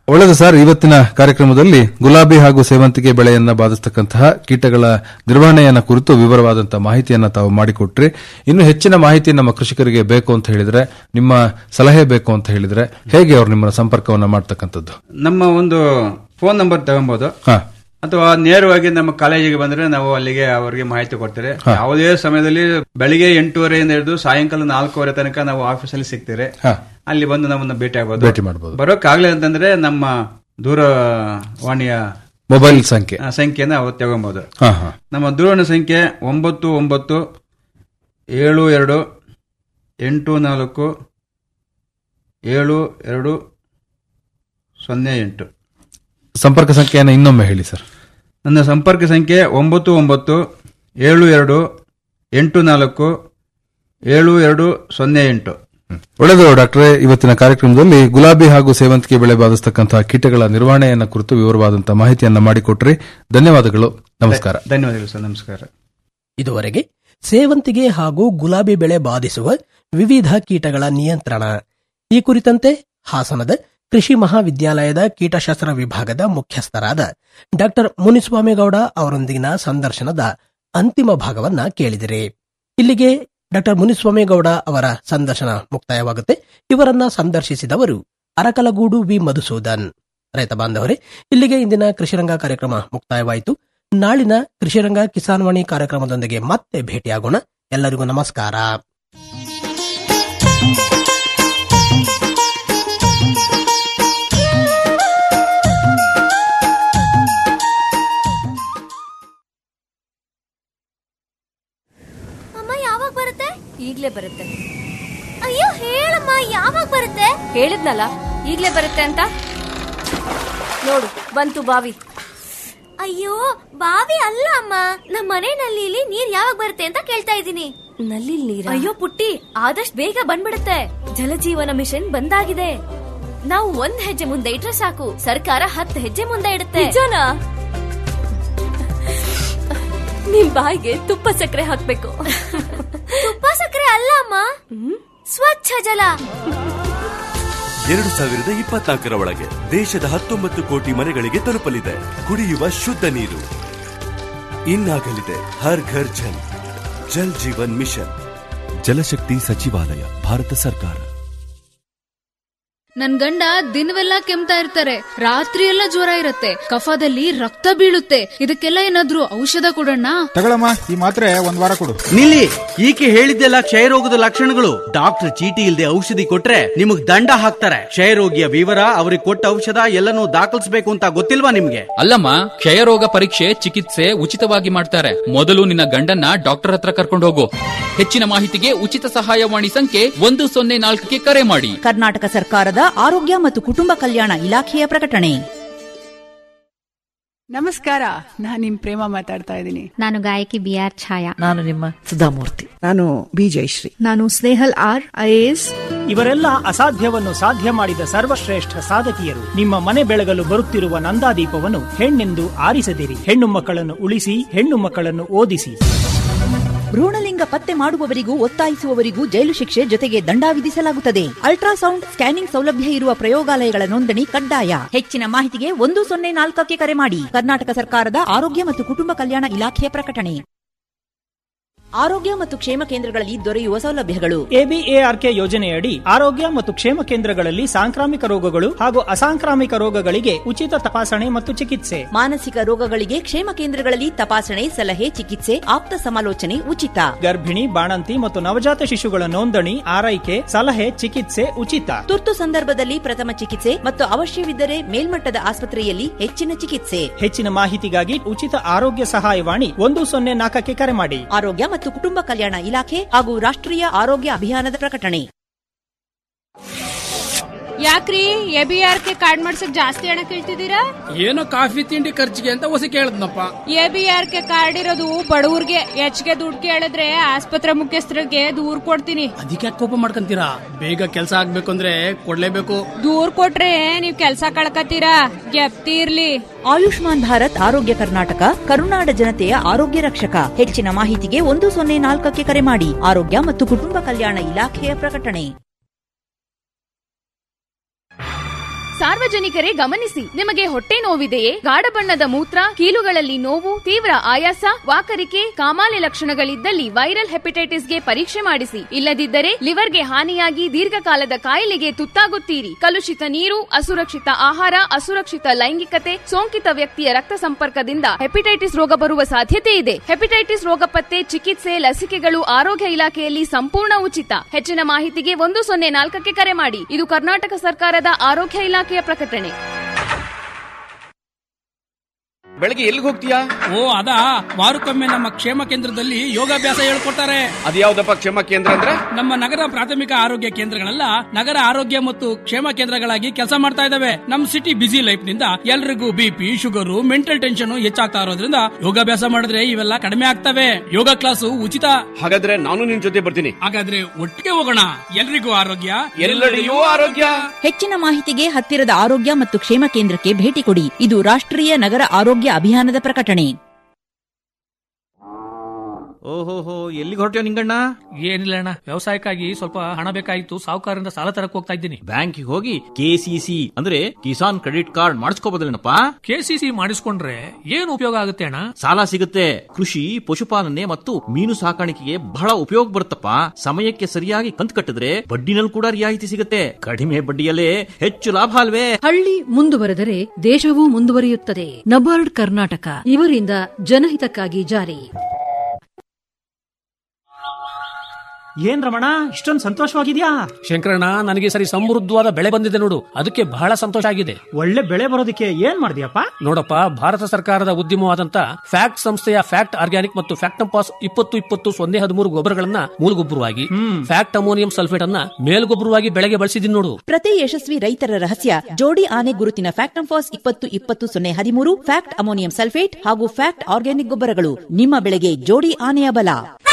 ಒಳ್ಳೆಯದು ಸರ್ ಇವತ್ತಿನ ಕಾರ್ಯಕ್ರಮದಲ್ಲಿ ಗುಲಾಬಿ ಹಾಗೂ ಸೇವಂತಿಗೆ ಬೆಳೆಯನ್ನ ಬಾಧಿಸತಕ್ಕಂತಹ ಕೀಟಗಳ ನಿರ್ವಹಣೆಯನ್ನ ಕುರಿತು ವಿವರವಾದಂತಹ ಮಾಹಿತಿಯನ್ನ ತಾವು ಮಾಡಿಕೊಟ್ರಿ ಇನ್ನು ಹೆಚ್ಚಿನ ಮಾಹಿತಿ ನಮ್ಮ ಕೃಷಿಕರಿಗೆ ಬೇಕು ಅಂತ ಹೇಳಿದ್ರೆ ನಿಮ್ಮ ಸಲಹೆ ಬೇಕು ಅಂತ ಹೇಳಿದ್ರೆ ಹೇಗೆ ಅವರು ನಿಮ್ಮ ಸಂಪರ್ಕವನ್ನ ಮಾಡ್ತಕ್ಕಂಥದ್ದು ನಮ್ಮ ಒಂದು ಫೋನ್ ನಂಬರ್ ತಗೊಬಹುದು ಹಾ ಅಥವಾ ನೇರವಾಗಿ ನಮ್ಮ ಕಾಲೇಜಿಗೆ ಬಂದ್ರೆ ನಾವು ಅಲ್ಲಿಗೆ ಅವರಿಗೆ ಮಾಹಿತಿ ಕೊಡ್ತೇವೆ ಯಾವುದೇ ಸಮಯದಲ್ಲಿ ಬೆಳಿಗ್ಗೆ ಎಂಟೂವರೆಯಿಂದ ಹಿಡಿದು ಸಾಯಂಕಾಲ ನಾಲ್ಕೂವರೆ ತನಕ ನಾವು ಆಫೀಸಲ್ಲಿ ಸಿಗ್ತೀರಿ ಹಾ. ಅಲ್ಲಿ ಬಂದು ನಮ್ಮನ್ನ ಭೇಟಿ ಆಗ್ಬೋದು ಭೇಟಿ ಮಾಡಬಹುದು ಬರೋಕ್ಕಾಗ್ಲಿ ಅಂತಂದ್ರೆ ನಮ್ಮ ದೂರವಾಣಿಯ ಮೊಬೈಲ್ ಸಂಖ್ಯೆ ಆ, ಸಂಖ್ಯೆನ ಅವತ್ತು ತಗೊಬಹುದು ಹಾ ಹಾ ನಮ್ಮ ದೂರವಾಣಿ ಸಂಖ್ಯೆ ಒಂಬತ್ತು ಒಂಬತ್ತು ಏಳು ಎರಡು ಎಂಟು ನಾಲ್ಕು ಏಳು ಎರಡು ಸೊನ್ನೆ ಎಂಟು ಸಂಪರ್ಕ ಸಂಖ್ಯೆಯನ್ನು ಇನ್ನೊಮ್ಮೆ ಹೇಳಿ ಸರ್ ನನ್ನ ಸಂಪರ್ಕ ಸಂಖ್ಯೆ ಒಂಬತ್ತು ಒಂಬತ್ತು ಏಳು ಎರಡು ಎಂಟು ನಾಲ್ಕು ಏಳು ಎರಡು ಸೊನ್ನೆ ಎಂಟು ಒಳ್ಳೆಯದು ಡಾಕ್ಟರೇ ಇವತ್ತಿನ ಕಾರ್ಯಕ್ರಮದಲ್ಲಿ ಗುಲಾಬಿ ಹಾಗೂ ಸೇವಂತಿಗೆ ಬೆಳೆ ಬಾಧಿಸತಕ್ಕಂತಹ ಕೀಟಗಳ ನಿರ್ವಹಣೆಯನ್ನ ಕುರಿತು ವಿವರವಾದಂತಹ ಮಾಹಿತಿಯನ್ನ ಮಾಡಿಕೊಟ್ರಿ ಧನ್ಯವಾದಗಳು ನಮಸ್ಕಾರ ಧನ್ಯವಾದಗಳು ಸರ್ ನಮಸ್ಕಾರ ಇದುವರೆಗೆ ಸೇವಂತಿಗೆ ಹಾಗೂ ಗುಲಾಬಿ ಬೆಳೆ ಬಾಧಿಸುವ ವಿವಿಧ ಕೀಟಗಳ ನಿಯಂತ್ರಣ ಈ ಕುರಿತಂತೆ ಹಾಸನದ ಕೃಷಿ ಮಹಾವಿದ್ಯಾಲಯದ ಕೀಟಶಾಸ್ತ್ರ ವಿಭಾಗದ ಮುಖ್ಯಸ್ಥರಾದ ಡಾಕ್ಟರ್ ಮುನಿಸ್ವಾಮಿಗೌಡ ಅವರೊಂದಿಗಿನ ಸಂದರ್ಶನದ ಅಂತಿಮ ಭಾಗವನ್ನ ಕೇಳಿದಿರಿ ಇಲ್ಲಿಗೆ ಡಾಕ್ಟರ್ ಮುನಿಸ್ವಾಮಿಗೌಡ ಅವರ ಸಂದರ್ಶನ ಮುಕ್ತಾಯವಾಗುತ್ತೆ ಇವರನ್ನ ಸಂದರ್ಶಿಸಿದವರು ಅರಕಲಗೂಡು ವಿ ಮಧುಸೂದನ್ ರೈತ ಬಾಂಧವರೇ ಇಲ್ಲಿಗೆ ಇಂದಿನ ಕೃಷಿರಂಗ ಕಾರ್ಯಕ್ರಮ ಮುಕ್ತಾಯವಾಯಿತು ನಾಳಿನ ಕೃಷಿರಂಗ ಕಿಸಾನ್ ವಾಣಿ ಕಾರ್ಯಕ್ರಮದೊಂದಿಗೆ ಮತ್ತೆ ಭೇಟಿಯಾಗೋಣ ಎಲ್ಲರಿಗೂ ನಮಸ್ಕಾರ ಅಮ್ಮ ಯಾವಾಗ ಬರುತ್ತೆ ಈಗ್ಲೇ ಬರುತ್ತೆ ಅಯ್ಯೋ ಹೇಳಮ್ಮ ಯಾವಾಗ ಬರುತ್ತೆ ಹೇಳಿದ್ನಲ್ಲ ಈಗ್ಲೇ ಬರುತ್ತೆ ಅಂತ ನೋಡು ಬಂತು ಬಾವಿ ಅಯ್ಯೋ ಬಾವಿ ಅಲ್ಲ ಅಮ್ಮ ನಮ್ಮ ಮನೆ ನಲ್ಲಿಲಿ ನೀರ್ ಯಾವಾಗ ಬರುತ್ತೆ ಅಂತ ಕೇಳ್ತಾ ಇದ್ದೀನಿ ನಲ್ಲಿ ನೀರ ಅಯ್ಯೋ ಪುಟ್ಟಿ ಆದಷ್ಟು ಬೇಗ ಬಂದ್ಬಿಡುತ್ತೆ ಜಲಜೀವನ ಮಿಷನ್ ಬಂದಾಗಿದೆ ನಾವು ಒಂದ್ ಹೆಜ್ಜೆ ಮುಂದೆ ಇಟ್ರೆ ಸಾಕು ಸರ್ಕಾರ ಹತ್ತು ಹೆಜ್ಜೆ ಮುಂದೆ ಇಡುತ್ತೆ ನಿಜನಾ ನಿಮ್ ಬಾಯಿಗೆ ತುಪ್ಪ ಸಕ್ಕರೆ ಹಾಕ್ಬೇಕು ತುಪ್ಪ ಸಕ್ಕರೆ ಅಲ್ಲ ಅಮ್ಮ ಸ್ವಚ್ಛ ಜಲ ಎರಡು ಸಾವಿರದ ಇಪ್ಪತ್ನಾಲ್ಕರ ಒಳಗೆ ದೇಶದ ಹತ್ತೊಂಬತ್ತು ಕೋಟಿ ಮನೆಗಳಿಗೆ ತಲುಪಲಿದೆ ಕುಡಿಯುವ ಶುದ್ಧ ನೀರು ಇನ್ನಾಗಲಿದೆ ಹರ್ ಘರ್ ಜಲ್ ಜಲ್ ಜೀವನ್ ಮಿಷನ್ ಜಲಶಕ್ತಿ ಸಚಿವಾಲಯ ಭಾರತ ಸರ್ಕಾರ ನನ್ ಗಂಡ ದಿನವೆಲ್ಲ ಕೆಮ್ತಾ ಇರ್ತಾರೆ ರಾತ್ರಿ ಎಲ್ಲ ಜ್ವರ ಇರತ್ತೆ ಕಫದಲ್ಲಿ ರಕ್ತ ಬೀಳುತ್ತೆ ಇದಕ್ಕೆಲ್ಲ ಏನಾದ್ರೂ ಔಷಧ ಕೊಡೋಣ ತಗೊಳಮ್ಮ ಈ ಮಾತ್ರೆ ಒಂದ್ ವಾರ ಕೊಡು ನಿಲ್ಲಿ ಈಕೆ ಹೇಳಿದ್ದೆಲ್ಲ ಕ್ಷಯರೋಗದ ಲಕ್ಷಣಗಳು ಡಾಕ್ಟರ್ ಚೀಟಿ ಇಲ್ಲದೆ ಔಷಧಿ ಕೊಟ್ರೆ ನಿಮಗ್ ದಂಡ ಹಾಕ್ತಾರೆ ಕ್ಷಯರೋಗಿಯ ವಿವರ ಅವ್ರಿಗೆ ಕೊಟ್ಟ ಔಷಧ ಎಲ್ಲನೂ ದಾಖಲಿಸಬೇಕು ಅಂತ ಗೊತ್ತಿಲ್ವಾ ನಿಮ್ಗೆ ಅಲ್ಲಮ್ಮ ಕ್ಷಯರೋಗ ಪರೀಕ್ಷೆ ಚಿಕಿತ್ಸೆ ಉಚಿತವಾಗಿ ಮಾಡ್ತಾರೆ ಮೊದಲು ನಿನ್ನ ಗಂಡನ್ನ ಡಾಕ್ಟರ್ ಹತ್ರ ಕರ್ಕೊಂಡು ಹೋಗು ಹೆಚ್ಚಿನ ಮಾಹಿತಿಗೆ ಉಚಿತ ಸಹಾಯವಾಣಿ ಸಂಖ್ಯೆ ಒಂದು ಸೊನ್ನೆ ನಾಲ್ಕಕ್ಕೆ ಕರೆ ಮಾಡಿ ಕರ್ನಾಟಕ ಸರ್ಕಾರದ ಆರೋಗ್ಯ ಮತ್ತು ಕುಟುಂಬ ಕಲ್ಯಾಣ ಇಲಾಖೆಯ ಪ್ರಕಟಣೆ ನಮಸ್ಕಾರ ನಾನ್ ನಿಮ್ ಪ್ರೇಮ ಮಾತಾಡ್ತಾ ಇದ್ದೀನಿ ನಾನು ಗಾಯಕಿ ಬಿ ಆರ್ ಛಾಯಾ ನಾನು ನಿಮ್ಮ ಸುಧಾಮೂರ್ತಿ ನಾನು ಬಿ ಜಯಶ್ರೀ ನಾನು ಸ್ನೇಹಲ್ ಆರ್ ಐಎಎಸ್ ಇವರೆಲ್ಲ ಅಸಾಧ್ಯವನ್ನು ಸಾಧ್ಯ ಮಾಡಿದ ಸರ್ವಶ್ರೇಷ್ಠ ಸಾಧಕಿಯರು ನಿಮ್ಮ ಮನೆ ಬೆಳಗಲು ಬರುತ್ತಿರುವ ನಂದಾದೀಪವನ್ನು ಹೆಣ್ಣೆಂದು ಆರಿಸದಿರಿ ಹೆಣ್ಣು ಮಕ್ಕಳನ್ನು ಉಳಿಸಿ ಹೆಣ್ಣು ಮಕ್ಕಳನ್ನು ಓದಿಸಿ ಭ್ರೂಣಲಿಂಗ ಪತ್ತೆ ಮಾಡುವವರಿಗೂ ಒತ್ತಾಯಿಸುವವರಿಗೂ ಜೈಲು ಶಿಕ್ಷೆ ಜೊತೆಗೆ ದಂಡ ವಿಧಿಸಲಾಗುತ್ತದೆ ಅಲ್ಟ್ರಾಸೌಂಡ್ ಸ್ಕ್ಯಾನಿಂಗ್ ಸೌಲಭ್ಯ ಇರುವ ಪ್ರಯೋಗಾಲಯಗಳ ನೋಂದಣಿ ಕಡ್ಡಾಯ ಹೆಚ್ಚಿನ ಮಾಹಿತಿಗೆ ಒಂದು ಸೊನ್ನೆ ನಾಲ್ಕಕ್ಕೆ ಕರೆ ಮಾಡಿ ಕರ್ನಾಟಕ ಸರ್ಕಾರದ ಆರೋಗ್ಯ ಮತ್ತು ಕುಟುಂಬ ಕಲ್ಯಾಣ ಇಲಾಖೆಯ ಪ್ರಕಟಣೆ ಆರೋಗ್ಯ ಮತ್ತು ಕ್ಷೇಮ ಕೇಂದ್ರಗಳಲ್ಲಿ ದೊರೆಯುವ ಸೌಲಭ್ಯಗಳು ಎಬಿಎಆರ್ಕೆ ಯೋಜನೆಯಡಿ ಆರೋಗ್ಯ ಮತ್ತು ಕ್ಷೇಮ ಕೇಂದ್ರಗಳಲ್ಲಿ ಸಾಂಕ್ರಾಮಿಕ ರೋಗಗಳು ಹಾಗೂ ಅಸಾಂಕ್ರಾಮಿಕ ರೋಗಗಳಿಗೆ ಉಚಿತ ತಪಾಸಣೆ ಮತ್ತು ಚಿಕಿತ್ಸೆ ಮಾನಸಿಕ ರೋಗಗಳಿಗೆ ಕ್ಷೇಮ ಕೇಂದ್ರಗಳಲ್ಲಿ ತಪಾಸಣೆ ಸಲಹೆ ಚಿಕಿತ್ಸೆ ಆಪ್ತ ಸಮಾಲೋಚನೆ ಉಚಿತ ಗರ್ಭಿಣಿ ಬಾಣಂತಿ ಮತ್ತು ನವಜಾತ ಶಿಶುಗಳ ನೋಂದಣಿ ಆರೈಕೆ ಸಲಹೆ ಚಿಕಿತ್ಸೆ ಉಚಿತ ತುರ್ತು ಸಂದರ್ಭದಲ್ಲಿ ಪ್ರಥಮ ಚಿಕಿತ್ಸೆ ಮತ್ತು ಅವಶ್ಯವಿದ್ದರೆ ಮೇಲ್ಮಟ್ಟದ ಆಸ್ಪತ್ರೆಯಲ್ಲಿ ಹೆಚ್ಚಿನ ಚಿಕಿತ್ಸೆ ಹೆಚ್ಚಿನ ಮಾಹಿತಿಗಾಗಿ ಉಚಿತ ಆರೋಗ್ಯ ಸಹಾಯವಾಣಿ ಒಂದು ಸೊನ್ನೆ ನಾಲ್ಕಕ್ಕೆ ಕರೆ ಮಾಡಿ ಆರೋಗ್ಯ ಮತ್ತು ಕುಟುಂಬ ಕಲ್ಯಾಣ ಇಲಾಖೆ ಹಾಗೂ ರಾಷ್ಟ್ರೀಯ ಆರೋಗ್ಯ ಅಭಿಯಾನದ ಪ್ರಕಟಣೆ ಯಾಕ್ರಿ ಎಬಿಆರ್ಕೆ ಕಾರ್ಡ್ ಮಾಡ್ಸಕ್ ಜಾಸ್ತಿ ಹಣ ಕೇಳ್ತಿದ್ದೀರಾ ಏನೋ ಕಾಫಿ ತಿಂಡಿ ಖರ್ಚಿಗೆ ಅಂತ ಹೊಸ ಕೇಳದ್ನಪ್ಪ ಎಬಿಆರ್ಕೆ ಕಾರ್ಡ್ ಇರೋದು ಬಡವ್ರಿಗೆ ಹೆಚ್ಚಿಗೆ ದುಡ್ಡು ಕೇಳಿದ್ರೆ ಆಸ್ಪತ್ರೆ ಮುಖ್ಯಸ್ಥರಿಗೆ ದೂರ್ ಕೊಡ್ತೀನಿ ಅದಕ್ಕೆ ಕೋಪ ಮಾಡ್ಕೊಂತೀರಾ ಬೇಗ ಕೆಲಸ ಆಗ್ಬೇಕು ಅಂದ್ರೆ ಕೊಡ್ಲೇಬೇಕು ದೂರ್ ಕೊಟ್ರೆ ನೀವ್ ಕೆಲ್ಸ ಕಳ್ಕತ್ತೀರಾ ಗೆಪ್ತಿರ್ಲಿ ಆಯುಷ್ಮಾನ್ ಭಾರತ್ ಆರೋಗ್ಯ ಕರ್ನಾಟಕ ಕರುನಾಡ ಜನತೆಯ ಆರೋಗ್ಯ ರಕ್ಷಕ ಹೆಚ್ಚಿನ ಮಾಹಿತಿಗೆ ಒಂದು ಸೊನ್ನೆ ನಾಲ್ಕಕ್ಕೆ ಕರೆ ಮಾಡಿ ಆರೋಗ್ಯ ಮತ್ತು ಕುಟುಂಬ ಕಲ್ಯಾಣ ಇಲಾಖೆಯ ಪ್ರಕಟಣೆ ಸಾರ್ವಜನಿಕರೇ ಗಮನಿಸಿ ನಿಮಗೆ ಹೊಟ್ಟೆ ನೋವಿದೆಯೇ ಗಾಢ ಬಣ್ಣದ ಮೂತ್ರ ಕೀಲುಗಳಲ್ಲಿ ನೋವು ತೀವ್ರ ಆಯಾಸ ವಾಕರಿಕೆ ಕಾಮಾಲೆ ಲಕ್ಷಣಗಳಿದ್ದಲ್ಲಿ ವೈರಲ್ ಹೆಪಟೈಟಿಸ್ಗೆ ಪರೀಕ್ಷೆ ಮಾಡಿಸಿ ಇಲ್ಲದಿದ್ದರೆ ಲಿವರ್ಗೆ ಹಾನಿಯಾಗಿ ದೀರ್ಘಕಾಲದ ಕಾಯಿಲೆಗೆ ತುತ್ತಾಗುತ್ತೀರಿ ಕಲುಷಿತ ನೀರು ಅಸುರಕ್ಷಿತ ಆಹಾರ ಅಸುರಕ್ಷಿತ ಲೈಂಗಿಕತೆ ಸೋಂಕಿತ ವ್ಯಕ್ತಿಯ ರಕ್ತ ಸಂಪರ್ಕದಿಂದ ಹೆಪಟೈಟಿಸ್ ರೋಗ ಬರುವ ಸಾಧ್ಯತೆ ಇದೆ ಹೆಪಟೈಟಿಸ್ ರೋಗ ಪತ್ತೆ ಚಿಕಿತ್ಸೆ ಲಸಿಕೆಗಳು ಆರೋಗ್ಯ ಇಲಾಖೆಯಲ್ಲಿ ಸಂಪೂರ್ಣ ಉಚಿತ ಹೆಚ್ಚಿನ ಮಾಹಿತಿಗೆ ಒಂದು ಸೊನ್ನೆ ನಾಲ್ಕಕ್ಕೆ ಕರೆ ಮಾಡಿ ಇದು ಕರ್ನಾಟಕ ಸರ್ಕಾರದ ಆರೋಗ್ಯ ಇಲಾಖೆಯ ಪ್ರಕಟಣೆ ಬೆಳಗ್ಗೆ ಎಲ್ಲಿಗೆ ಹೋಗ್ತೀಯಾ ಓ ಅದಾ ವಾರಕ್ಕೊಮ್ಮೆ ನಮ್ಮ ಕ್ಷೇಮ ಕೇಂದ್ರದಲ್ಲಿ ಯೋಗಾಭ್ಯಾಸ ಹೇಳ್ಕೊಡ್ತಾರೆ ಅದ್ಯಾವ್ದಪ್ಪ ಕ್ಷೇಮ ಕೇಂದ್ರ ಅಂದ್ರೆ ನಮ್ಮ ನಗರ ಪ್ರಾಥಮಿಕ ಆರೋಗ್ಯ ಕೇಂದ್ರಗಳೆಲ್ಲ ನಗರ ಆರೋಗ್ಯ ಮತ್ತು ಕ್ಷೇಮ ಕೇಂದ್ರಗಳಾಗಿ ಕೆಲಸ ಮಾಡ್ತಾ ಇದಾವೆ ನಮ್ ಸಿಟಿ ಬಿಸಿ ಲೈಫ್ ನಿಂದ ಎಲ್ರಿಗೂ ಬಿಪಿ ಶುಗರ್ ಮೆಂಟಲ್ ಟೆನ್ಷನ್ ಹೆಚ್ಚಾಗ್ತಾ ಇರೋದ್ರಿಂದ ಯೋಗಾಭ್ಯಾಸ ಮಾಡಿದ್ರೆ ಇವೆಲ್ಲ ಕಡಿಮೆ ಆಗ್ತವೆ ಯೋಗ ಕ್ಲಾಸು ಉಚಿತ ಹಾಗಾದ್ರೆ ನಾನು ನಿನ್ ಜೊತೆ ಬರ್ತೀನಿ ಹಾಗಾದ್ರೆ ಒಟ್ಟಿಗೆ ಹೋಗೋಣ ಎಲ್ರಿಗೂ ಆರೋಗ್ಯ ಎಲ್ಲೆಡೆಯೂ ಆರೋಗ್ಯ ಹೆಚ್ಚಿನ ಮಾಹಿತಿಗೆ ಹತ್ತಿರದ ಆರೋಗ್ಯ ಮತ್ತು ಕ್ಷೇಮ ಕೇಂದ್ರಕ್ಕೆ ಭೇಟಿ ಕೊಡಿ ಇದು ರಾಷ್ಟ್ರೀಯ ನಗರ ಆರೋಗ್ಯ ಅಭಿಯಾನದ ಪ್ರಕಟಣೆ ಓಹೋಹೋ ಎಲ್ಲಿಗೆ ಹೊರಟ್ಯೋ ನಿಂಗಣ್ಣ ಏನಿಲ್ಲ ಅಣ್ಣ ವ್ಯವಸಾಯಕ್ಕಾಗಿ ಸ್ವಲ್ಪ ಹಣ ಬೇಕಾಗಿತ್ತು ಸಾಹುಕಾರರಿಂದ ಸಾಲ ತರಕ್ ಹೋಗ್ತಾ ಇದ್ದೀನಿ ಬ್ಯಾಂಕಿಗೆ ಹೋಗಿ ಕೆಸಿಸಿ ಅಂದ್ರೆ ಕಿಸಾನ್ ಕ್ರೆಡಿಟ್ ಕಾರ್ಡ್ ಮಾಡಿಸ್ಕೋಬೋದಲ್ಲೇನಪ್ಪ ಕೆಸಿಸಿ ಮಾಡಿಸ್ಕೊಂಡ್ರೆ ಏನು ಉಪಯೋಗ ಆಗುತ್ತೆ ಅಣ್ಣ ಸಾಲ ಸಿಗುತ್ತೆ ಕೃಷಿ ಪಶುಪಾಲನೆ ಮತ್ತು ಮೀನು ಸಾಕಾಣಿಕೆಗೆ ಬಹಳ ಉಪಯೋಗ ಬರುತ್ತಪ್ಪ ಸಮಯಕ್ಕೆ ಸರಿಯಾಗಿ ಕಂತು ಕಟ್ಟಿದ್ರೆ ಬಡ್ಡಿನಲ್ಲಿ ಕೂಡ ರಿಯಾಯಿತಿ ಸಿಗುತ್ತೆ ಕಡಿಮೆ ಬಡ್ಡಿಯಲ್ಲೇ ಹೆಚ್ಚು ಲಾಭ ಅಲ್ವೇ ಹಳ್ಳಿ ಮುಂದುವರೆದರೆ ದೇಶವೂ ಮುಂದುವರಿಯುತ್ತದೆ ನಬಾರ್ಡ್ ಕರ್ನಾಟಕ ಇವರಿಂದ ಜನಹಿತಕ್ಕಾಗಿ ಜಾರಿ ಏನ್ ರಮಣ ಇಷ್ಟೊಂದು ಸಂತೋಷವಾಗಿದ್ಯಾ ಶಂಕರಣ್ಣ ನನಗೆ ಸರಿ ಸಮೃದ್ಧವಾದ ಬೆಳೆ ಬಂದಿದೆ ನೋಡು ಅದಕ್ಕೆ ಬಹಳ ಸಂತೋಷ ಆಗಿದೆ ಒಳ್ಳೆ ಬೆಳೆ ಬರೋದಕ್ಕೆ ಏನ್ ಮಾಡಿದ್ಯಪ್ಪ ನೋಡಪ್ಪ ಭಾರತ ಸರ್ಕಾರದ ಉದ್ಯಮವಾದಂತ ಫ್ಯಾಕ್ಟ್ ಸಂಸ್ಥೆಯ ಫ್ಯಾಕ್ಟ್ ಆರ್ಗ್ಯಾನಿಕ್ ಮತ್ತು ಫ್ಯಾಕ್ಟಂಪಾಸ್ ಇಪ್ಪತ್ತು ಇಪ್ಪತ್ತು ಸೊನ್ನೆ ಹದಿಮೂರು ಗೊಬ್ಬರಗಳನ್ನ ಮೂಲಗೊಬ್ಬರವಾಗಿ ಫ್ಯಾಕ್ಟ್ ಅಮೋನಿಯಂ ಸಲ್ಫೇಟ್ ಅನ್ನ ಮೇಲ್ಗೊಬ್ಬರವಾಗಿ ಬೆಳೆಗೆ ಬಳಸಿದೀನಿ ನೋಡು ಪ್ರತಿ ಯಶಸ್ವಿ ರೈತರ ರಹಸ್ಯ ಜೋಡಿ ಆನೆ ಗುರುತಿನ ಫ್ಯಾಕ್ಟಂಫಾಸ್ ಇಪ್ಪತ್ತು ಇಪ್ಪತ್ತು ಸೊನ್ನೆ ಹದಿಮೂರು ಫ್ಯಾಕ್ಟ್ ಅಮೋನಿಯಂ ಸಲ್ಫೇಟ್ ಹಾಗೂ ಫ್ಯಾಕ್ಟ್ ಆರ್ಗ್ಯಾನಿಕ್ ಗೊಬ್ಬರಗಳು ನಿಮ್ಮ ಬೆಳೆಗೆ ಜೋಡಿ ಆನೆಯ ಬಲ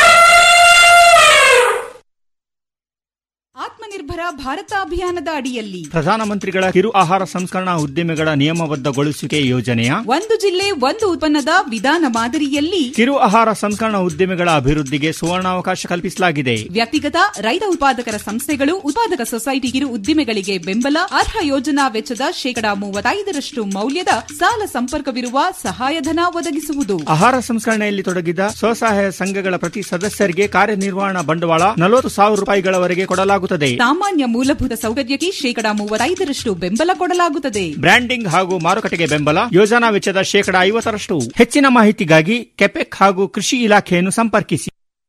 ಆತ್ಮನಿರ್ಭರ ಭಾರತ ಅಭಿಯಾನದ ಅಡಿಯಲ್ಲಿ ಪ್ರಧಾನಮಂತ್ರಿಗಳ ಕಿರು ಆಹಾರ ಸಂಸ್ಕರಣಾ ಉದ್ದಿಮೆಗಳ ನಿಯಮಬದ್ಧಗೊಳಿಸುವಿಕೆ ಯೋಜನೆಯ ಒಂದು ಜಿಲ್ಲೆ ಒಂದು ಉತ್ಪನ್ನದ ವಿಧಾನ ಮಾದರಿಯಲ್ಲಿ ಕಿರು ಆಹಾರ ಸಂಸ್ಕರಣಾ ಉದ್ದಿಮೆಗಳ ಅಭಿವೃದ್ಧಿಗೆ ಸುವರ್ಣಾವಕಾಶ ಕಲ್ಪಿಸಲಾಗಿದೆ ವ್ಯಕ್ತಿಗತ ರೈತ ಉತ್ಪಾದಕರ ಸಂಸ್ಥೆಗಳು ಉತ್ಪಾದಕ ಸೊಸೈಟಿ ಕಿರು ಉದ್ದಿಮೆಗಳಿಗೆ ಬೆಂಬಲ ಅರ್ಹ ಯೋಜನಾ ವೆಚ್ಚದ ಶೇಕಡಾ ಮೂವತ್ತೈದರಷ್ಟು ಮೌಲ್ಯದ ಸಾಲ ಸಂಪರ್ಕವಿರುವ ಸಹಾಯಧನ ಒದಗಿಸುವುದು ಆಹಾರ ಸಂಸ್ಕರಣೆಯಲ್ಲಿ ತೊಡಗಿದ ಸ್ವಸಹಾಯ ಸಂಘಗಳ ಪ್ರತಿ ಸದಸ್ಯರಿಗೆ ಕಾರ್ಯನಿರ್ವಹಣಾ ಬಂಡವಾಳ ನಲವತ್ತು ಸಾವಿರ ರೂಪಾಯಿಗಳವರೆಗೆ ಕೊಡಲಾಗುತ್ತದೆ ಸಾಮಾನ್ಯ ಮೂಲಭೂತ ಸೌಕರ್ಯಕ್ಕೆ ಶೇಕಡಾ ಮೂವತ್ತೈದರಷ್ಟು ಬೆಂಬಲ ಕೊಡಲಾಗುತ್ತದೆ ಬ್ರ್ಯಾಂಡಿಂಗ್ ಹಾಗೂ ಮಾರುಕಟ್ಟೆಗೆ ಬೆಂಬಲ ಯೋಜನಾ ವೆಚ್ಚದ ಶೇಕಡಾ ಐವತ್ತರಷ್ಟು ಹೆಚ್ಚಿನ ಮಾಹಿತಿಗಾಗಿ ಕೆಪೆಕ್ ಹಾಗೂ ಕೃಷಿ ಇಲಾಖೆಯನ್ನು ಸಂಪರ್ಕಿಸಿ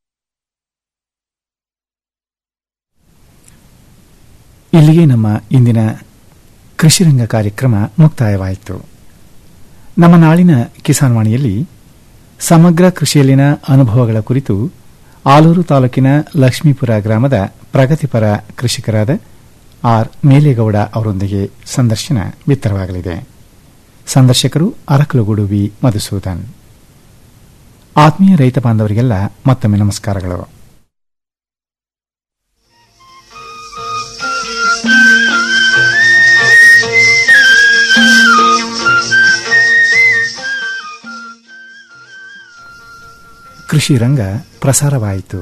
ಇಲ್ಲಿಗೆ ನಮ್ಮ ಇಂದಿನ ಕೃಷಿರಂಗ ಕಾರ್ಯಕ್ರಮ ಮುಕ್ತಾಯವಾಯಿತು ನಮ್ಮ ನಾಳಿನ ಕಿಸಾನ್ ವಾಣಿಯಲ್ಲಿ ಸಮಗ್ರ ಕೃಷಿಯಲ್ಲಿನ ಅನುಭವಗಳ ಕುರಿತು ಆಲೂರು ತಾಲೂಕಿನ ಲಕ್ಷ್ಮೀಪುರ ಗ್ರಾಮದ ಪ್ರಗತಿಪರ ಕೃಷಿಕರಾದ ಆರ್ ಮೇಲೇಗೌಡ ಅವರೊಂದಿಗೆ ಸಂದರ್ಶನ ಬಿತ್ತರವಾಗಲಿದೆ ಸಂದರ್ಶಕರು ಅರಕಲುಗೂಡು ವಿ ಮಧುಸೂದನ್ ಆತ್ಮೀಯ ರೈತ ಬಾಂಧವರಿಗೆಲ್ಲ ಮತ್ತೊಮ್ಮೆ ನಮಸ್ಕಾರಗಳು ಕೃಷಿ ರಂಗ ಪ್ರಸಾರವಾಯಿತು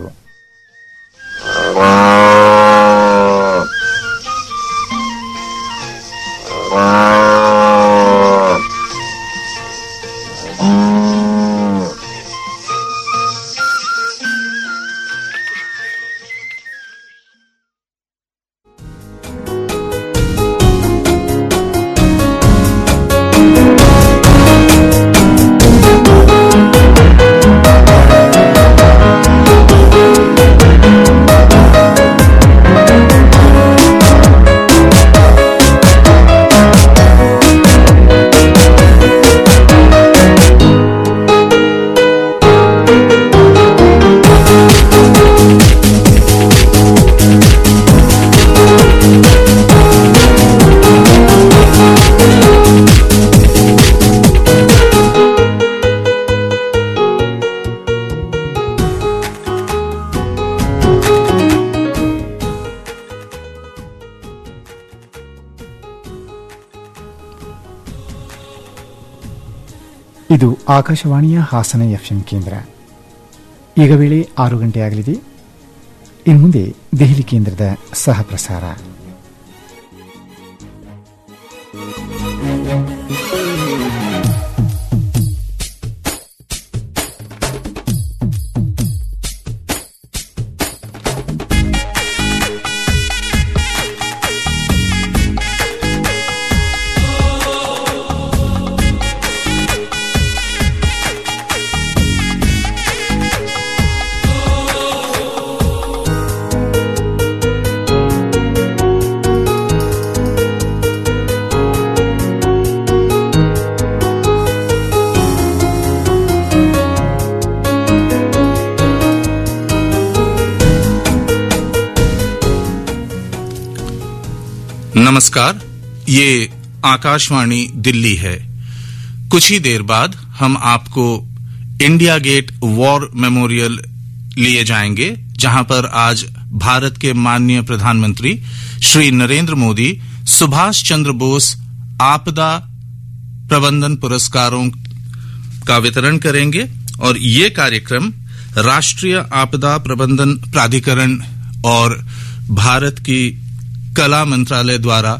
ಇದು ಆಕಾಶವಾಣಿಯ ಹಾಸನ ಎಫ್ಎಂ ಕೇಂದ್ರ ಈಗ ವೇಳೆ ಆರು ಗಂಟೆಯಾಗಲಿದೆ ಇನ್ನು ಮುಂದೆ ದೆಹಲಿ ಕೇಂದ್ರದ ಸಹ ಪ್ರಸಾರ नमस्कार ये आकाशवाणी दिल्ली है कुछ ही देर बाद हम आपको इंडिया गेट वॉर मेमोरियल लिए जाएंगे जहां पर आज भारत के माननीय प्रधानमंत्री श्री नरेंद्र मोदी सुभाष चंद्र बोस आपदा प्रबंधन पुरस्कारों का वितरण करेंगे और ये कार्यक्रम राष्ट्रीय आपदा प्रबंधन प्राधिकरण और भारत की कला मंत्रालय द्वारा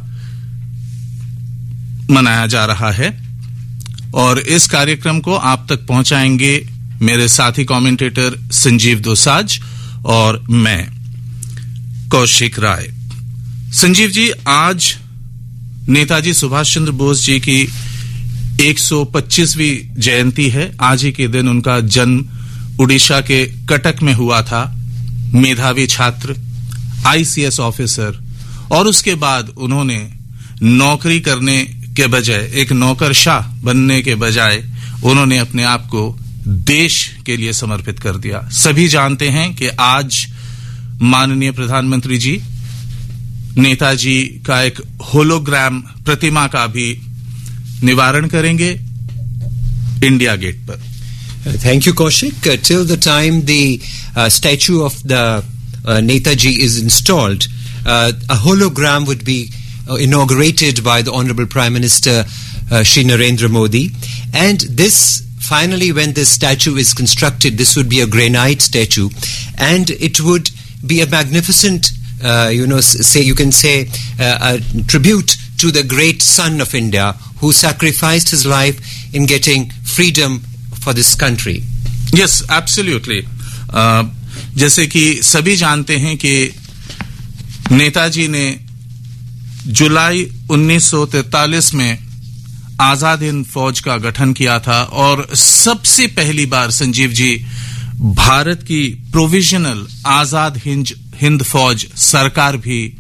मनाया जा रहा है और इस कार्यक्रम को आप तक पहुंचाएंगे मेरे साथी कमेंटेटर संजीव दोसाज और मैं कौशिक राय संजीव जी आज नेताजी सुभाष चंद्र बोस जी की 125वीं जयंती है आज ही के दिन उनका जन्म उड़ीसा के कटक में हुआ था मेधावी छात्र आईसीएस ऑफिसर और उसके बाद उन्होंने नौकरी करने के बजाय एक नौकरशाह बनने के बजाय उन्होंने अपने आप को देश के लिए समर्पित कर दिया सभी जानते हैं कि आज माननीय प्रधानमंत्री जी नेताजी का एक होलोग्राम प्रतिमा का भी निवारण करेंगे इंडिया गेट पर Uh, Thank you, Kaushik. Uh, till the time the uh, statue of the uh, Netaji is installed, uh, a hologram would be uh, inaugurated by the Honorable Prime Minister uh, Shri Narendra Modi. And this, finally, when this statue is constructed, this would be a granite statue, and it would be a magnificent, uh, you know, s- say you can say uh, a tribute to the great son of India who sacrificed his life in getting freedom for this country. Yes absolutely जैसे कि सभी जानते हैं कि नेताजी ने जुलाई 1943 में आजाद हिंद फौज का गठन किया था और सबसे पहली बार संजीव जी भारत की प्रोविजनल आजाद हिंद हिंद फौज सरकार भी